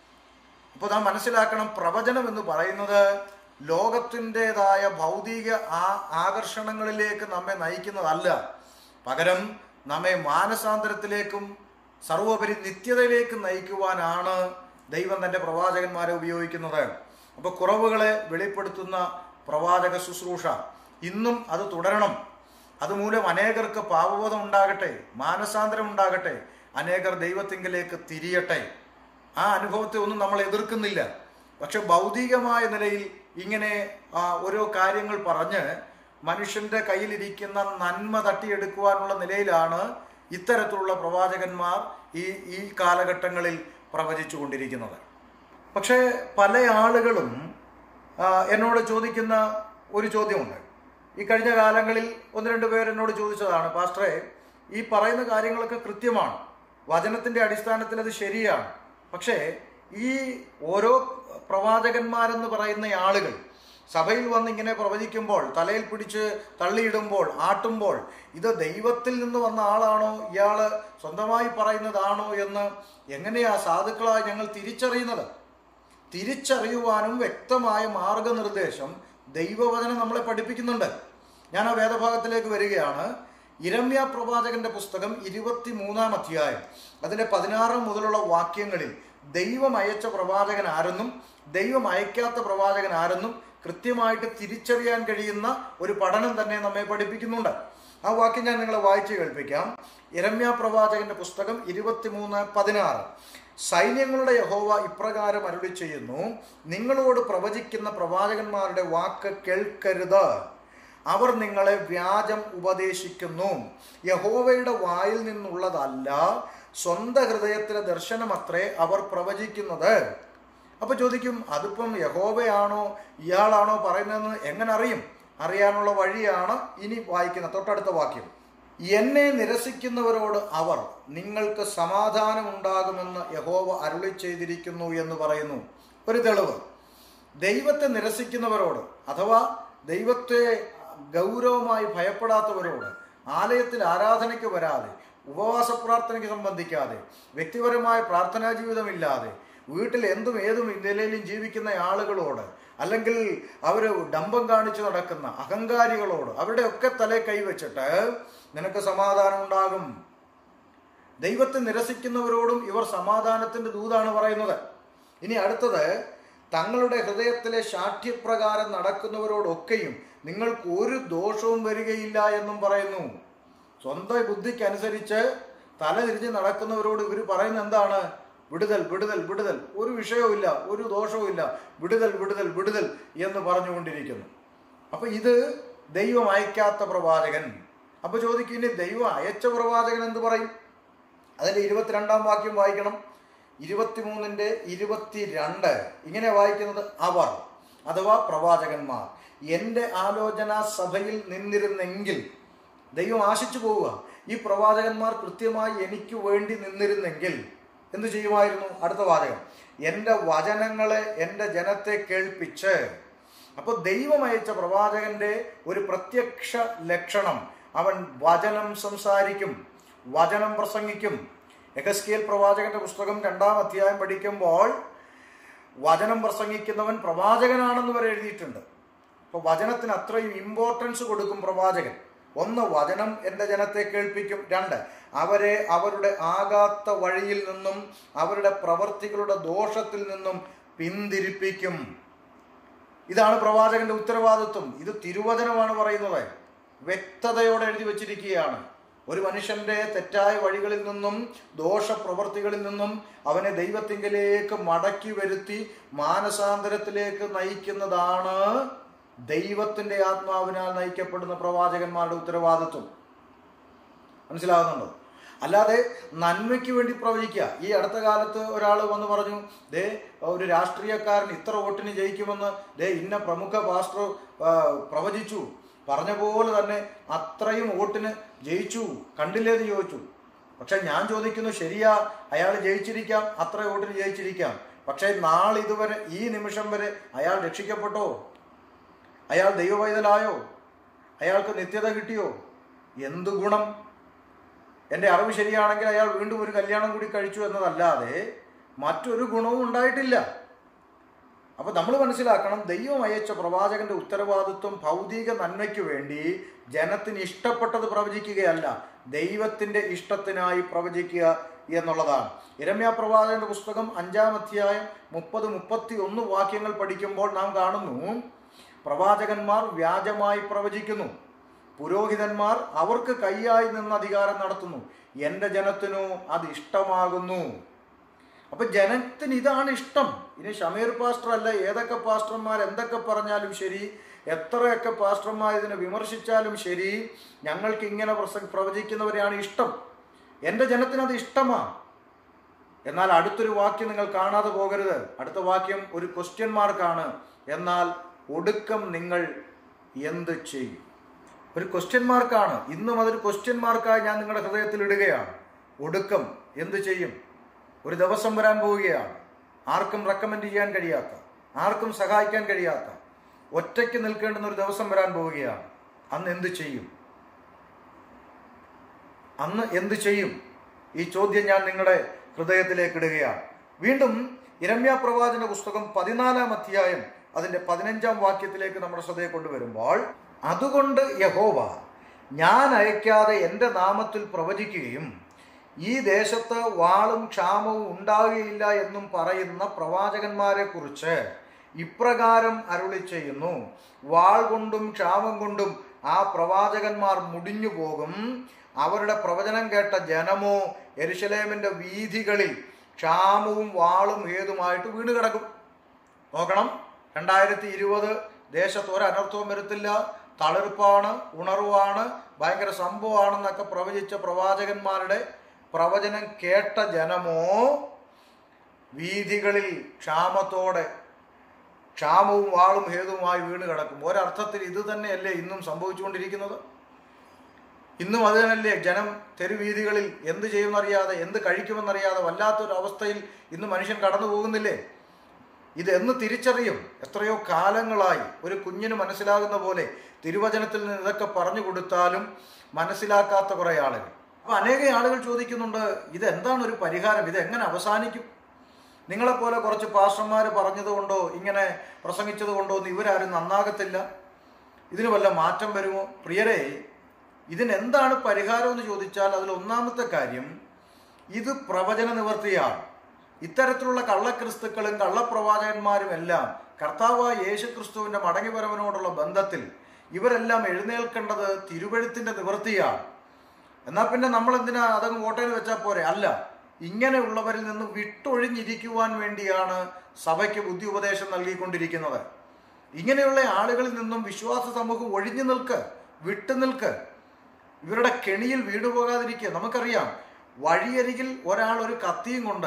അപ്പോൾ നാം മനസ്സിലാക്കണം പ്രവചനം എന്ന് പറയുന്നത് ലോകത്തിൻ്റെതായ ഭൗതിക ആ ആകർഷണങ്ങളിലേക്ക് നമ്മെ നയിക്കുന്നതല്ല പകരം നമ്മെ മാനസാന്തരത്തിലേക്കും സർവോപരി നിത്യതയിലേക്കും നയിക്കുവാനാണ് ദൈവം തൻ്റെ പ്രവാചകന്മാരെ ഉപയോഗിക്കുന്നത് അപ്പോൾ കുറവുകളെ വെളിപ്പെടുത്തുന്ന പ്രവാചക ശുശ്രൂഷ ഇന്നും അത് തുടരണം അതുമൂലം അനേകർക്ക് പാപബോധം ഉണ്ടാകട്ടെ മാനസാന്തരം ഉണ്ടാകട്ടെ അനേകർ ദൈവത്തിങ്കിലേക്ക് തിരിയട്ടെ ആ അനുഭവത്തെ ഒന്നും നമ്മൾ എതിർക്കുന്നില്ല പക്ഷെ ഭൗതികമായ നിലയിൽ ഇങ്ങനെ ആ, ഓരോ കാര്യങ്ങൾ പറഞ്ഞ് മനുഷ്യന്റെ കയ്യിലിരിക്കുന്ന നന്മ തട്ടിയെടുക്കുവാനുള്ള നിലയിലാണ് ഇത്തരത്തിലുള്ള പ്രവാചകന്മാർ ഈ ഈ കാലഘട്ടങ്ങളിൽ പ്രവചിച്ചു കൊണ്ടിരിക്കുന്നത് പക്ഷേ പല ആളുകളും ആ, എന്നോട് ചോദിക്കുന്ന ഒരു ചോദ്യമുണ്ട് ഈ കഴിഞ്ഞ കാലങ്ങളിൽ ഒന്ന് രണ്ട് പേർ എന്നോട് ചോദിച്ചതാണ് പാസ്റ്ററെ ഈ പറയുന്ന കാര്യങ്ങളൊക്കെ കൃത്യമാണ് വചനത്തിന്റെ അടിസ്ഥാനത്തിൽ അത് ശരിയാണ് പക്ഷേ ഈ ഓരോ പ്രവാചകന്മാരെന്ന് പറയുന്ന ആളുകൾ സഭയിൽ വന്ന് ഇങ്ങനെ പ്രവചിക്കുമ്പോൾ തലയിൽ പിടിച്ച് തള്ളിയിടുമ്പോൾ ആട്ടുമ്പോൾ ഇത് ദൈവത്തിൽ നിന്ന് വന്ന ആളാണോ ഇയാള് സ്വന്തമായി പറയുന്നതാണോ എന്ന് എങ്ങനെയാ സാധുക്കളായി ഞങ്ങൾ തിരിച്ചറിയുന്നത് തിരിച്ചറിയുവാനും വ്യക്തമായ മാർഗനിർദ്ദേശം ദൈവവചനം നമ്മളെ പഠിപ്പിക്കുന്നുണ്ട് ഞാൻ ആ വേദഭാഗത്തിലേക്ക് വരികയാണ് ഇരമ്യ പ്രവാചകന്റെ പുസ്തകം ഇരുപത്തി മൂന്നാം അധ്യായം അതിന്റെ പതിനാറ് മുതലുള്ള വാക്യങ്ങളിൽ ദൈവം അയച്ച പ്രവാചകൻ ആരെന്നും ദൈവം അയക്കാത്ത പ്രവാചകൻ ആരെന്നും കൃത്യമായിട്ട് തിരിച്ചറിയാൻ കഴിയുന്ന ഒരു പഠനം തന്നെ നമ്മെ പഠിപ്പിക്കുന്നുണ്ട് ആ വാക്യം ഞാൻ നിങ്ങളെ വായിച്ചു കേൾപ്പിക്കാം ഇരമ്യ പ്രവാചകന്റെ പുസ്തകം ഇരുപത്തിമൂന്ന് പതിനാറ് സൈന്യങ്ങളുടെ യഹോവ ഇപ്രകാരം അരുളി ചെയ്യുന്നു നിങ്ങളോട് പ്രവചിക്കുന്ന പ്രവാചകന്മാരുടെ വാക്ക് കേൾക്കരുത് അവർ നിങ്ങളെ വ്യാജം ഉപദേശിക്കുന്നു യഹോവയുടെ വായിൽ നിന്നുള്ളതല്ല സ്വന്തം ഹൃദയത്തിലെ ദർശനമത്രേ അവർ പ്രവചിക്കുന്നത് അപ്പൊ ചോദിക്കും അതിപ്പം യഹോവയാണോ ഇയാളാണോ പറയുന്നതെന്ന് എങ്ങനെ അറിയും അറിയാനുള്ള വഴിയാണ് ഇനി വായിക്കുന്ന തൊട്ടടുത്ത വാക്യം എന്നെ നിരസിക്കുന്നവരോട് അവർ നിങ്ങൾക്ക് സമാധാനമുണ്ടാകുമെന്ന് യഹോവ അരുളി ചെയ്തിരിക്കുന്നു എന്ന് പറയുന്നു ഒരു തെളിവ് ദൈവത്തെ നിരസിക്കുന്നവരോട് അഥവാ ദൈവത്തെ ഗൗരവമായി ഭയപ്പെടാത്തവരോട് ആലയത്തിൽ ആരാധനയ്ക്ക് വരാതെ ഉപവാസ പ്രാർത്ഥനയ്ക്ക് സംബന്ധിക്കാതെ വ്യക്തിപരമായ പ്രാർത്ഥനാ ജീവിതമില്ലാതെ വീട്ടിൽ എന്തും ഏതും നിലയിലും ജീവിക്കുന്ന ആളുകളോട് അല്ലെങ്കിൽ അവർ ഡംബം കാണിച്ചു നടക്കുന്ന അഹങ്കാരികളോട് അവരുടെ ഒക്കെ തലേ കൈവച്ചിട്ട് നിനക്ക് സമാധാനം ഉണ്ടാകും ദൈവത്തെ നിരസിക്കുന്നവരോടും ഇവർ സമാധാനത്തിന്റെ ദൂതാണ് പറയുന്നത് ഇനി അടുത്തത് തങ്ങളുടെ ഹൃദയത്തിലെ ശാഠ്യപ്രകാരം നടക്കുന്നവരോടൊക്കെയും നിങ്ങൾക്ക് ഒരു ദോഷവും വരികയില്ല എന്നും പറയുന്നു സ്വന്തം ബുദ്ധിക്കനുസരിച്ച് തല തിരിഞ്ഞ് നടക്കുന്നവരോട് ഇവർ പറയുന്നത് എന്താണ് വിടുതൽ വിടുതൽ വിടുതൽ ഒരു വിഷയവുമില്ല ഒരു ദോഷവും ഇല്ല വിടുതൽ വിടുതൽ വിടുതൽ എന്ന് പറഞ്ഞുകൊണ്ടിരിക്കുന്നു അപ്പൊ ഇത് ദൈവം അയക്കാത്ത പ്രവാചകൻ അപ്പൊ ചോദിക്കും ഇനി ദൈവം അയച്ച പ്രവാചകൻ എന്ത് പറയും അതിന്റെ ഇരുപത്തിരണ്ടാം വാക്യം വായിക്കണം ഇരുപത്തിമൂന്നിന്റെ ഇരുപത്തിരണ്ട് ഇങ്ങനെ വായിക്കുന്നത് അവർ അഥവാ പ്രവാചകന്മാർ എൻ്റെ ആലോചന സഭയിൽ നിന്നിരുന്നെങ്കിൽ ദൈവം ആശിച്ചു പോവുക ഈ പ്രവാചകന്മാർ കൃത്യമായി എനിക്ക് വേണ്ടി നിന്നിരുന്നെങ്കിൽ എന്തു ചെയ്യുമായിരുന്നു അടുത്ത വാചകം എൻ്റെ വചനങ്ങളെ എൻ്റെ ജനത്തെ കേൾപ്പിച്ച് അപ്പൊ ദൈവം അയച്ച പ്രവാചകന്റെ ഒരു പ്രത്യക്ഷ ലക്ഷണം അവൻ വചനം സംസാരിക്കും വചനം പ്രസംഗിക്കും എഗസ്കിയൽ പ്രവാചകന്റെ പുസ്തകം രണ്ടാം അധ്യായം പഠിക്കുമ്പോൾ വചനം പ്രസംഗിക്കുന്നവൻ പ്രവാചകനാണെന്ന് വരെ എഴുതിയിട്ടുണ്ട് അപ്പൊ വചനത്തിന് അത്രയും ഇമ്പോർട്ടൻസ് കൊടുക്കും പ്രവാചകൻ ഒന്ന് വചനം എൻ്റെ ജനത്തെ കേൾപ്പിക്കും രണ്ട് അവരെ അവരുടെ ആകാത്ത വഴിയിൽ നിന്നും അവരുടെ പ്രവർത്തികളുടെ ദോഷത്തിൽ നിന്നും പിന്തിരിപ്പിക്കും ഇതാണ് പ്രവാചകന്റെ ഉത്തരവാദിത്വം ഇത് തിരുവചനമാണ് പറയുന്നത് വ്യക്തതയോടെ എഴുതി വച്ചിരിക്കുകയാണ് ഒരു മനുഷ്യന്റെ തെറ്റായ വഴികളിൽ നിന്നും ദോഷപ്രവർത്തികളിൽ നിന്നും അവനെ ദൈവത്തിങ്കിലേക്ക് മടക്കി വരുത്തി മാനസാന്തരത്തിലേക്ക് നയിക്കുന്നതാണ് ദൈവത്തിന്റെ ആത്മാവിനാൽ നയിക്കപ്പെടുന്ന പ്രവാചകന്മാരുടെ ഉത്തരവാദിത്വം മനസ്സിലാകുന്നുണ്ടോ അല്ലാതെ നന്മയ്ക്ക് വേണ്ടി പ്രവചിക്കുക ഈ അടുത്ത കാലത്ത് ഒരാൾ വന്ന് പറഞ്ഞു ദേ ഒരു രാഷ്ട്രീയക്കാരൻ ഇത്ര വോട്ടിന് ജയിക്കുമെന്ന് ദേ ഇന്ന പ്രമുഖ പാസ്റ്റർ ആ, പ്രവചിച്ചു പറഞ്ഞ പോലെ തന്നെ അത്രയും വോട്ടിന് ജയിച്ചു കണ്ടില്ലേന്ന് ചോദിച്ചു പക്ഷെ ഞാൻ ചോദിക്കുന്നു ശരിയാ അയാൾ ജയിച്ചിരിക്കാം അത്ര വോട്ടിന് ജയിച്ചിരിക്കാം പക്ഷേ നാളിതുവരെ ഈ നിമിഷം വരെ അയാൾ രക്ഷിക്കപ്പെട്ടോ അയാൾ ദൈവവൈതലായോ അയാൾക്ക് നിത്യത കിട്ടിയോ എന്തു ഗുണം എൻ്റെ അറിവ് ശരിയാണെങ്കിൽ അയാൾ വീണ്ടും ഒരു കല്യാണം കൂടി കഴിച്ചു എന്നതല്ലാതെ മറ്റൊരു ഗുണവും ഉണ്ടായിട്ടില്ല അപ്പൊ നമ്മൾ മനസ്സിലാക്കണം ദൈവം അയച്ച പ്രവാചകന്റെ ഉത്തരവാദിത്വം ഭൗതിക നന്മയ്ക്ക് വേണ്ടി ജനത്തിന് ഇഷ്ടപ്പെട്ടത് പ്രവചിക്കുകയല്ല ദൈവത്തിന്റെ ഇഷ്ടത്തിനായി പ്രവചിക്കുക എന്നുള്ളതാണ് ഇരമ്യ പ്രവാചകന്റെ പുസ്തകം അഞ്ചാം അധ്യായം മുപ്പത് മുപ്പത്തി ഒന്ന് വാക്യങ്ങൾ പഠിക്കുമ്പോൾ നാം കാണുന്നു പ്രവാചകന്മാർ വ്യാജമായി പ്രവചിക്കുന്നു പുരോഹിതന്മാർ അവർക്ക് കൈയായി നിന്ന് അധികാരം നടത്തുന്നു എൻ്റെ ജനത്തിനു അത് ഇഷ്ടമാകുന്നു അപ്പൊ ജനത്തിന് ഇതാണ് ഇഷ്ടം ഇനി ഷമീർ പാസ്റ്റർ അല്ല ഏതൊക്കെ പാസ്റ്റർമാർ എന്തൊക്കെ പറഞ്ഞാലും ശരി എത്രയൊക്കെ പാസ്റ്റർമാർ ഇതിനെ വിമർശിച്ചാലും ശരി ഞങ്ങൾക്ക് ഇങ്ങനെ പ്രസ- പ്രവചിക്കുന്നവരെയാണ് ഇഷ്ടം എൻ്റെ ജനത്തിന് അത് ഇഷ്ടമാണ് എന്നാൽ അടുത്തൊരു വാക്യം നിങ്ങൾ കാണാതെ പോകരുത് അടുത്ത വാക്യം ഒരു ക്വസ്റ്റ്യൻ മാർക്കാണ് എന്നാൽ ഒടുക്കം നിങ്ങൾ എന്ത് ചെയ്യും ഒരു ക്വസ്റ്റ്യൻ മാർക്കാണ് ഇന്നും അതൊരു ക്വസ്റ്റ്യൻ മാർക്കായി ഞാൻ നിങ്ങളുടെ ഹൃദയത്തിൽ ഇടുകയാണ് ഒടുക്കം എന്ത് ചെയ്യും ഒരു ദിവസം വരാൻ പോവുകയാണ് ആർക്കും റെക്കമെൻഡ് ചെയ്യാൻ കഴിയാത്ത ആർക്കും സഹായിക്കാൻ കഴിയാത്ത ഒറ്റയ്ക്ക് നിൽക്കേണ്ടുന്ന ഒരു ദിവസം വരാൻ പോവുകയാണ് അന്ന് എന്ത് ചെയ്യും അന്ന് എന്ത് ചെയ്യും ഈ ചോദ്യം ഞാൻ നിങ്ങളുടെ ഹൃദയത്തിലേക്ക് ഇടുകയാണ് വീണ്ടും ഇരമ്യ പ്രവാചന പുസ്തകം പതിനാലാം അധ്യായം അതിന്റെ പതിനഞ്ചാം വാക്യത്തിലേക്ക് നമ്മുടെ ശ്രദ്ധയെ കൊണ്ടുവരുമ്പോൾ അതുകൊണ്ട് യഹോവ ഞാൻ അയക്കാതെ എൻ്റെ നാമത്തിൽ പ്രവചിക്കുകയും ഈ ദേശത്ത് വാളും ക്ഷാമവും ഉണ്ടാകുകയില്ല എന്നും പറയുന്ന പ്രവാചകന്മാരെ കുറിച്ച് ഇപ്രകാരം അരുളി ചെയ്യുന്നു വാൾ കൊണ്ടും ക്ഷാമം കൊണ്ടും ആ പ്രവാചകന്മാർ മുടിഞ്ഞു പോകും അവരുടെ പ്രവചനം കേട്ട ജനമോ എരുശലേമിന്റെ വീഥികളിൽ ക്ഷാമവും വാളും ഹേതുമായിട്ട് വീണ് കിടക്കും നോക്കണം രണ്ടായിരത്തി ഇരുപത് ദേശത്ത് ഒരു അനർത്ഥവും വരുത്തില്ല തളിർപ്പാണ് ഉണർവാണ് ഭയങ്കര സംഭവമാണെന്നൊക്കെ പ്രവചിച്ച പ്രവാചകന്മാരുടെ പ്രവചനം കേട്ട ജനമോ വീഥികളിൽ ക്ഷാമത്തോടെ ക്ഷാമവും വാളും ഹേതുവുമായി വീണ് കിടക്കും ഒരർത്ഥത്തിൽ ഇത് തന്നെയല്ലേ ഇന്നും സംഭവിച്ചുകൊണ്ടിരിക്കുന്നത് ഇന്നും അത് തന്നെയല്ലേ ജനം തെരുവീഥികളിൽ എന്ത് ചെയ്യുമെന്നറിയാതെ എന്ത് കഴിക്കുമെന്നറിയാതെ വല്ലാത്തൊരു അവസ്ഥയിൽ ഇന്ന് മനുഷ്യൻ കടന്നു പോകുന്നില്ലേ ഇത് എന്ന് തിരിച്ചറിയും എത്രയോ കാലങ്ങളായി ഒരു കുഞ്ഞിന് മനസ്സിലാകുന്ന പോലെ തിരുവചനത്തിൽ നിന്ന് ഇതൊക്കെ പറഞ്ഞു കൊടുത്താലും മനസ്സിലാക്കാത്ത കുറേ ആളുകൾ അപ്പോൾ അനേക ആളുകൾ ചോദിക്കുന്നുണ്ട് ഇതെന്താണ് ഒരു പരിഹാരം ഇത് എങ്ങനെ അവസാനിക്കും നിങ്ങളെപ്പോലെ കുറച്ച് പാസ്റ്റർമാർ പറഞ്ഞതുകൊണ്ടോ ഇങ്ങനെ പ്രസംഗിച്ചത് കൊണ്ടോ ഒന്നും ഇവരാരും നന്നാകത്തില്ല ഇതിന് വല്ല മാറ്റം വരുമോ പ്രിയരെ ഇതിനെന്താണ് പരിഹാരം എന്ന് ചോദിച്ചാൽ അതിൽ ഒന്നാമത്തെ കാര്യം ഇത് പ്രവചന നിവർത്തിയാണ് ഇത്തരത്തിലുള്ള കള്ളക്രിസ്തുക്കളും കള്ളപ്രവാചകന്മാരും എല്ലാം കർത്താവായ യേശു ക്രിസ്തുവിൻ്റെ മടങ്ങിവരവനോടുള്ള ബന്ധത്തിൽ ഇവരെല്ലാം എഴുന്നേൽക്കേണ്ടത് തിരുവഴുത്തിൻ്റെ നിവൃത്തിയാണ് എന്നാൽ പിന്നെ നമ്മൾ എന്തിനാ അതങ്ങ് വോട്ടേൽ വെച്ചാൽ പോരെ അല്ല ഇങ്ങനെയുള്ളവരിൽ നിന്ന് വിട്ടൊഴിഞ്ഞിരിക്കുവാൻ വേണ്ടിയാണ് സഭയ്ക്ക് ബുദ്ധി ഉപദേശം നൽകിക്കൊണ്ടിരിക്കുന്നത് ഇങ്ങനെയുള്ള ആളുകളിൽ നിന്നും വിശ്വാസ സമൂഹം ഒഴിഞ്ഞു നിൽക്ക് വിട്ടു നിൽക്ക് ഇവരുടെ കെണിയിൽ വീണു പോകാതിരിക്കുക നമുക്കറിയാം വഴിയരികിൽ ഒരാൾ ഒരു കത്തിയും കൊണ്ട്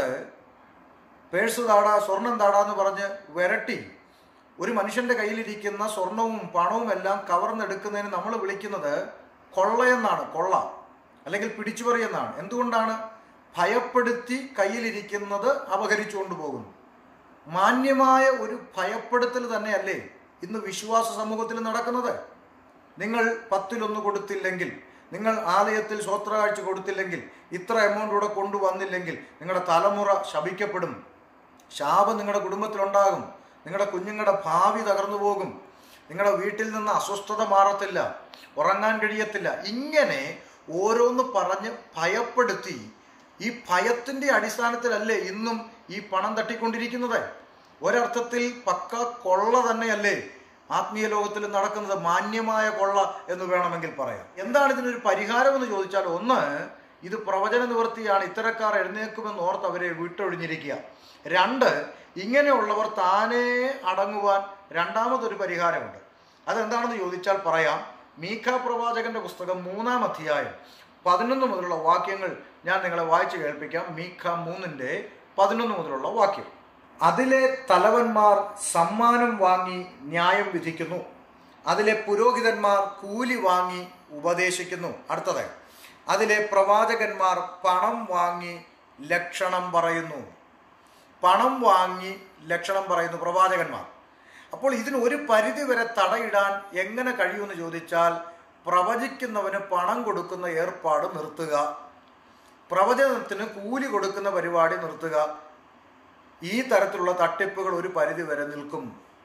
പേഴ്സ് താടാ സ്വർണം താടാ എന്ന് പറഞ്ഞ് വിരട്ടി ഒരു മനുഷ്യന്റെ കയ്യിലിരിക്കുന്ന സ്വർണവും പണവും എല്ലാം കവർന്നെടുക്കുന്നതിന് നമ്മൾ വിളിക്കുന്നത് കൊള്ളയെന്നാണ് കൊള്ള അല്ലെങ്കിൽ പിടിച്ചുപറി എന്നാണ് എന്തുകൊണ്ടാണ് ഭയപ്പെടുത്തി കയ്യിലിരിക്കുന്നത് അപഹരിച്ചുകൊണ്ട് പോകുന്നു മാന്യമായ ഒരു ഭയപ്പെടുത്തൽ തന്നെയല്ലേ ഇന്ന് വിശ്വാസ സമൂഹത്തിൽ നടക്കുന്നത് നിങ്ങൾ പത്തിലൊന്ന് കൊടുത്തില്ലെങ്കിൽ നിങ്ങൾ ആലയത്തിൽ സ്വോത്രകാഴ്ച കൊടുത്തില്ലെങ്കിൽ ഇത്ര എമൗണ്ട് ഇവിടെ കൊണ്ടുവന്നില്ലെങ്കിൽ നിങ്ങളുടെ തലമുറ ശപിക്കപ്പെടും ശാപം നിങ്ങളുടെ കുടുംബത്തിലുണ്ടാകും നിങ്ങളുടെ കുഞ്ഞുങ്ങളുടെ ഭാവി തകർന്നു പോകും നിങ്ങളുടെ വീട്ടിൽ നിന്ന് അസ്വസ്ഥത മാറത്തില്ല ഉറങ്ങാൻ കഴിയത്തില്ല ഇങ്ങനെ ഓരോന്ന് പറഞ്ഞ് ഭയപ്പെടുത്തി ഈ ഭയത്തിൻ്റെ അടിസ്ഥാനത്തിലല്ലേ ഇന്നും ഈ പണം തട്ടിക്കൊണ്ടിരിക്കുന്നത് ഒരർത്ഥത്തിൽ പക്ക കൊള്ള തന്നെയല്ലേ ആത്മീയ ലോകത്തിൽ നടക്കുന്നത് മാന്യമായ കൊള്ള എന്ന് വേണമെങ്കിൽ പറയാം എന്താണ് ഇതിനൊരു പരിഹാരം എന്ന് ചോദിച്ചാൽ ഒന്ന് ഇത് പ്രവചന നിവൃത്തിയാണ് ഇത്തരക്കാർ എഴുന്നേൽക്കുമെന്ന് ഓർത്ത് അവരെ വിട്ടൊഴിഞ്ഞിരിക്കുക രണ്ട് ഇങ്ങനെയുള്ളവർ താനേ അടങ്ങുവാൻ രണ്ടാമതൊരു പരിഹാരമുണ്ട് അതെന്താണെന്ന് ചോദിച്ചാൽ പറയാം മീഖ പ്രവാചകന്റെ പുസ്തകം മൂന്നാം അധ്യായം പതിനൊന്ന് മുതലുള്ള വാക്യങ്ങൾ ഞാൻ നിങ്ങളെ വായിച്ചു കേൾപ്പിക്കാം മീഖ മൂന്നിൻ്റെ പതിനൊന്ന് മുതലുള്ള വാക്യം അതിലെ തലവന്മാർ സമ്മാനം വാങ്ങി ന്യായം വിധിക്കുന്നു അതിലെ പുരോഹിതന്മാർ കൂലി വാങ്ങി ഉപദേശിക്കുന്നു അടുത്തത് അതിലെ പ്രവാചകന്മാർ പണം വാങ്ങി ലക്ഷണം പറയുന്നു പണം വാങ്ങി ലക്ഷണം പറയുന്നു പ്രവാചകന്മാർ അപ്പോൾ ഇതിന് ഒരു പരിധി വരെ തടയിടാൻ എങ്ങനെ കഴിയുമെന്ന് ചോദിച്ചാൽ പ്രവചിക്കുന്നവന് പണം കൊടുക്കുന്ന ഏർപ്പാട് നിർത്തുക പ്രവചനത്തിന് കൂലി കൊടുക്കുന്ന പരിപാടി നിർത്തുക ഈ തരത്തിലുള്ള തട്ടിപ്പുകൾ ഒരു പരിധി വരെ നിൽക്കും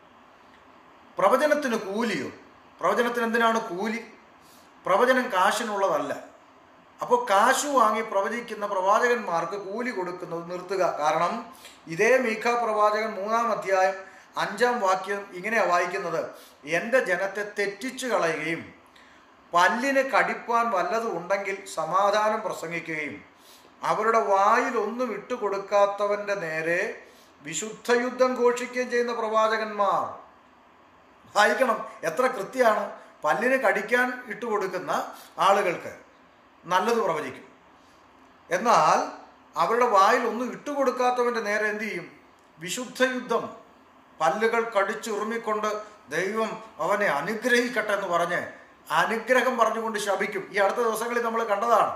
പ്രവചനത്തിന് കൂലിയോ പ്രവചനത്തിന് എന്തിനാണ് കൂലി പ്രവചനം കാശിനുള്ളതല്ല അപ്പോൾ കാശ് വാങ്ങി പ്രവചിക്കുന്ന പ്രവാചകന്മാർക്ക് കൂലി കൊടുക്കുന്നത് നിർത്തുക കാരണം ഇതേ മീഖ പ്രവാചകൻ മൂന്നാം അധ്യായം അഞ്ചാം വാക്യം ഇങ്ങനെയാണ് വായിക്കുന്നത് എൻ്റെ ജനത്തെ തെറ്റിച്ചു കളയുകയും പല്ലിന് കടിപ്പാൻ വല്ലതും ഉണ്ടെങ്കിൽ സമാധാനം പ്രസംഗിക്കുകയും അവരുടെ വായിൽ ഒന്നും ഇട്ടുകൊടുക്കാത്തവൻ്റെ നേരെ വിശുദ്ധ യുദ്ധം ഘോഷിക്കുകയും ചെയ്യുന്ന പ്രവാചകന്മാർ വായിക്കണം എത്ര കൃത്യമാണ് പല്ലിന് കടിക്കാൻ ഇട്ടുകൊടുക്കുന്ന ആളുകൾക്ക് നല്ലത് പ്രവചിക്കും എന്നാൽ അവരുടെ വായിൽ ഒന്നും ഇട്ടുകൊടുക്കാത്തവൻ്റെ നേരെ എന്തു ചെയ്യും വിശുദ്ധ യുദ്ധം പല്ലുകൾ കടിച്ചുറുമിക്കൊണ്ട് ദൈവം അവനെ അനുഗ്രഹിക്കട്ടെ എന്ന് പറഞ്ഞ് അനുഗ്രഹം പറഞ്ഞുകൊണ്ട് ശപിക്കും ഈ അടുത്ത ദിവസങ്ങളിൽ നമ്മൾ കണ്ടതാണ്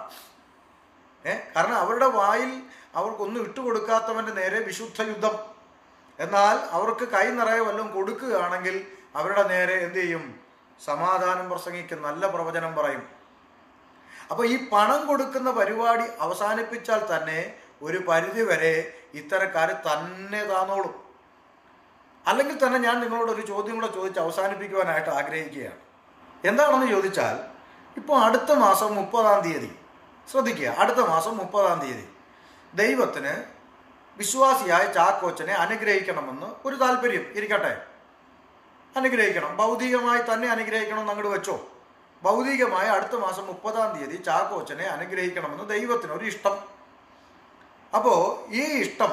ഏ കാരണം അവരുടെ വായിൽ അവർക്കൊന്നും ഇട്ടുകൊടുക്കാത്തവൻ്റെ നേരെ വിശുദ്ധ യുദ്ധം എന്നാൽ അവർക്ക് കൈ നിറയെ വല്ലതും കൊടുക്കുകയാണെങ്കിൽ അവരുടെ നേരെ എന്ത് ചെയ്യും സമാധാനം പ്രസംഗിക്കും നല്ല പ്രവചനം പറയും അപ്പോൾ ഈ പണം കൊടുക്കുന്ന പരിപാടി അവസാനിപ്പിച്ചാൽ തന്നെ ഒരു പരിധി വരെ ഇത്തരക്കാർ തന്നെ താന്നോളും അല്ലെങ്കിൽ തന്നെ ഞാൻ നിങ്ങളോട് ഒരു ചോദ്യം കൂടെ ചോദിച്ച് അവസാനിപ്പിക്കുവാനായിട്ട് ആഗ്രഹിക്കുകയാണ് എന്താണെന്ന് ചോദിച്ചാൽ ഇപ്പോൾ അടുത്ത മാസം മുപ്പതാം തീയതി ശ്രദ്ധിക്കുക അടുത്ത മാസം മുപ്പതാം തീയതി ദൈവത്തിന് വിശ്വാസിയായ ചാക്കോച്ചനെ അനുഗ്രഹിക്കണമെന്ന് ഒരു താല്പര്യം ഇരിക്കട്ടെ അനുഗ്രഹിക്കണം ഭൗതികമായി തന്നെ അനുഗ്രഹിക്കണം എന്ന് അങ്ങോട്ട് വെച്ചോ ഭൗതികമായ അടുത്ത മാസം മുപ്പതാം തീയതി ചാക്കോച്ചനെ അനുഗ്രഹിക്കണമെന്ന് ദൈവത്തിന് ഒരു ഇഷ്ടം അപ്പോൾ ഈ ഇഷ്ടം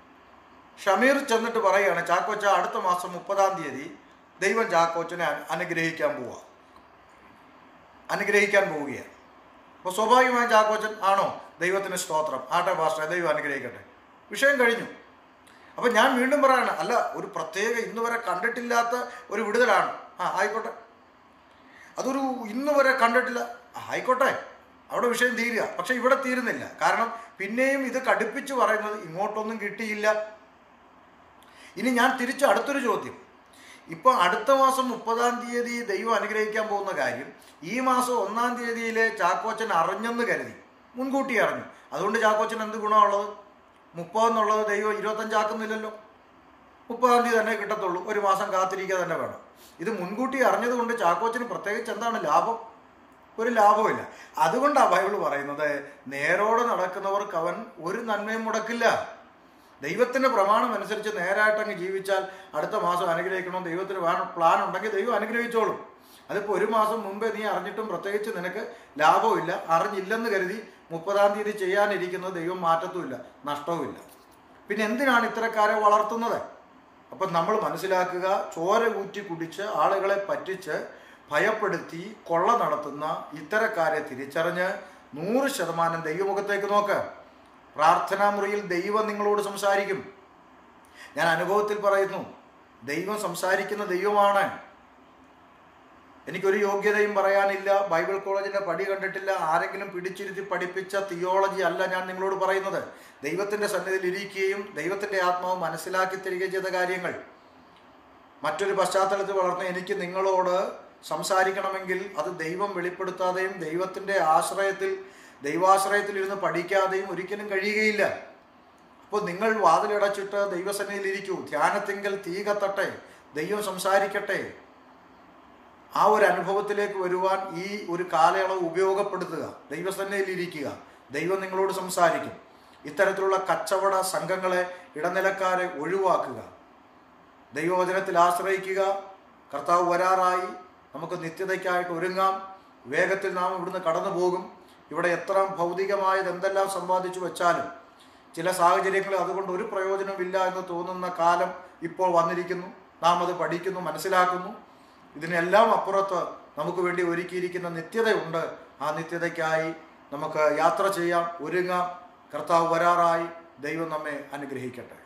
ഷമീർ ചെന്നിട്ട് പറയുകയാണ് ചാക്കോച്ച അടുത്ത മാസം മുപ്പതാം തീയതി ദൈവം ചാക്കോച്ചനെ അനുഗ്രഹിക്കാൻ പോവുക അനുഗ്രഹിക്കാൻ പോവുകയാണ് അപ്പോൾ സ്വാഭാവികമായും ചാക്കോച്ചൻ ആണോ ദൈവത്തിന് സ്തോത്രം ആട്ടെ പാസ്റ്റർ ദൈവം അനുഗ്രഹിക്കട്ടെ വിഷയം കഴിഞ്ഞു അപ്പം ഞാൻ വീണ്ടും പറയാണ് അല്ല ഒരു പ്രത്യേക ഇന്ന് വരെ കണ്ടിട്ടില്ലാത്ത ഒരു വിടുതലാണ് ആ ആയിക്കോട്ടെ അതൊരു ഇന്ന് വരെ കണ്ടിട്ടില്ല ആ, ആയിക്കോട്ടെ അവിടെ വിഷയം തീരുക പക്ഷെ ഇവിടെ തീരുന്നില്ല കാരണം പിന്നെയും ഇത് കടുപ്പിച്ച് പറയുന്നത് ഇങ്ങോട്ടൊന്നും കിട്ടിയില്ല ഇനി ഞാൻ തിരിച്ചു അടുത്തൊരു ചോദ്യം ഇപ്പൊ അടുത്ത മാസം മുപ്പതാം തീയതി ദൈവം അനുഗ്രഹിക്കാൻ പോകുന്ന കാര്യം ഈ മാസം ഒന്നാം തീയതിയിലെ ചാക്കോച്ചൻ അറിഞ്ഞെന്ന് കരുതി മുൻകൂട്ടി അറിഞ്ഞു അതുകൊണ്ട് ചാക്കോച്ചൻ എന്ത് ഗുണമുള്ളത് മുപ്പതെന്നുള്ളത് ദൈവം ഇരുപത്തഞ്ചാക്കുന്നില്ലല്ലോ മുപ്പതാം തീയതി തന്നെ കിട്ടത്തുള്ളൂ ഒരു മാസം കാത്തിരിക്കുക തന്നെ വേണം ഇത് മുൻകൂട്ടി അറിഞ്ഞതുകൊണ്ട് ചാക്കോച്ചന് പ്രത്യേകിച്ച് എന്താണ് ലാഭം ഒരു ലാഭമില്ല അതുകൊണ്ടാണ് ബൈബിൾ പറയുന്നത് നേരോടെ നടക്കുന്നവർക്ക് അവൻ ഒരു നന്മയും മുടക്കില്ല ദൈവത്തിന്റെ പ്രമാണം അനുസരിച്ച് നേരായിട്ട് അങ്ങ് ജീവിച്ചാൽ അടുത്ത മാസം അനുഗ്രഹിക്കണം ദൈവത്തിന് വേണം പ്ലാൻ ഉണ്ടെങ്കിൽ ദൈവം അനുഗ്രഹിച്ചോളും അതിപ്പോൾ ഒരു മാസം മുമ്പേ നീ അറിഞ്ഞിട്ടും പ്രത്യേകിച്ച് നിനക്ക് ലാഭമില്ല അറിഞ്ഞില്ലെന്ന് കരുതി മുപ്പതാം തീയതി ചെയ്യാനിരിക്കുന്നത് ദൈവം മാറ്റത്തുമില്ല നഷ്ടവുമില്ല പിന്നെ എന്തിനാണ് ഇത്തരക്കാരെ വളർത്തുന്നത് അപ്പം നമ്മൾ മനസ്സിലാക്കുക ചോര ഊറ്റി കുടിച്ച് ആളുകളെ പറ്റിച്ച് ഭയപ്പെടുത്തി കൊള്ള നടത്തുന്ന ഇത്തരക്കാരെ തിരിച്ചറിഞ്ഞ് നൂറ് ശതമാനം ദൈവമുഖത്തേക്ക് നോക്ക് പ്രാർത്ഥനാ മുറിയിൽ ദൈവം നിങ്ങളോട് സംസാരിക്കും ഞാൻ അനുഭവത്തിൽ പറയുന്നു ദൈവം സംസാരിക്കുന്ന ദൈവമാണ് എനിക്കൊരു യോഗ്യതയും പറയാനില്ല ബൈബിൾ കോളേജിന്റെ പടി കണ്ടിട്ടില്ല ആരെങ്കിലും പിടിച്ചിരുത്തി പഠിപ്പിച്ച തിയോളജി അല്ല ഞാൻ നിങ്ങളോട് പറയുന്നത് ദൈവത്തിന്റെ സന്നിധിയിൽ ഇരിക്കുകയും ദൈവത്തിന്റെ ആത്മാവ് മനസ്സിലാക്കി തരികയും ചെയ്ത കാര്യങ്ങൾ മറ്റൊരു പശ്ചാത്തലത്തിൽ വളർന്ന എനിക്ക് നിങ്ങളോട് സംസാരിക്കണമെങ്കിൽ അത് ദൈവം വെളിപ്പെടുത്താതെയും ദൈവത്തിന്റെ ആശ്രയത്തിൽ ദൈവാശ്രയത്തിൽ ഇരുന്ന് പഠിക്കാതെയും ഒരിക്കലും കഴിയുകയില്ല അപ്പോൾ നിങ്ങൾ വാതിലടച്ചിട്ട് ദൈവസന്നിധിയിൽ ഇരിക്കൂ ധ്യാനത്തിങ്കൽ തീ കത്തട്ടെ ദൈവം സംസാരിക്കട്ടെ ആ ഒരു അനുഭവത്തിലേക്ക് വരുവാൻ ഈ ഒരു കാലയളവ് ഉപയോഗപ്പെടുത്തുക ദൈവസന്നിധിയിൽ ഇരിക്കുക ദൈവം നിങ്ങളോട് സംസാരിക്കും ഇത്തരത്തിലുള്ള കച്ചവട സംഘങ്ങളെ ഇടനിലക്കാരെ ഒഴിവാക്കുക ദൈവവചനത്തിൽ ആശ്രയിക്കുക കർത്താവ് വരാറായി നമുക്ക് നിത്യതയ്ക്കായിട്ട് ഒരുങ്ങാം വേഗത്തിൽ നാം ഇവിടുന്ന് കടന്നു പോകും ഇവിടെ എത്ര ഭൗതികമായത് എന്തെല്ലാം സമ്പാദിച്ചു വെച്ചാലും ചില സാഹചര്യങ്ങളിൽ അതുകൊണ്ട് ഒരു പ്രയോജനമില്ല എന്ന് തോന്നുന്ന കാലം ഇപ്പോൾ വന്നിരിക്കുന്നു നാം അത് പഠിക്കുന്നു മനസ്സിലാക്കുന്നു ഇതിനെല്ലാം അപ്പുറത്ത് നമുക്ക് വേണ്ടി ഒരുക്കിയിരിക്കുന്ന നിത്യതയുണ്ട് ആ നിത്യതയ്ക്കായി നമുക്ക് യാത്ര ചെയ്യാം ഒരുങ്ങാം കർത്താവ് വരാറായി ദൈവം നമ്മെ അനുഗ്രഹിക്കട്ടെ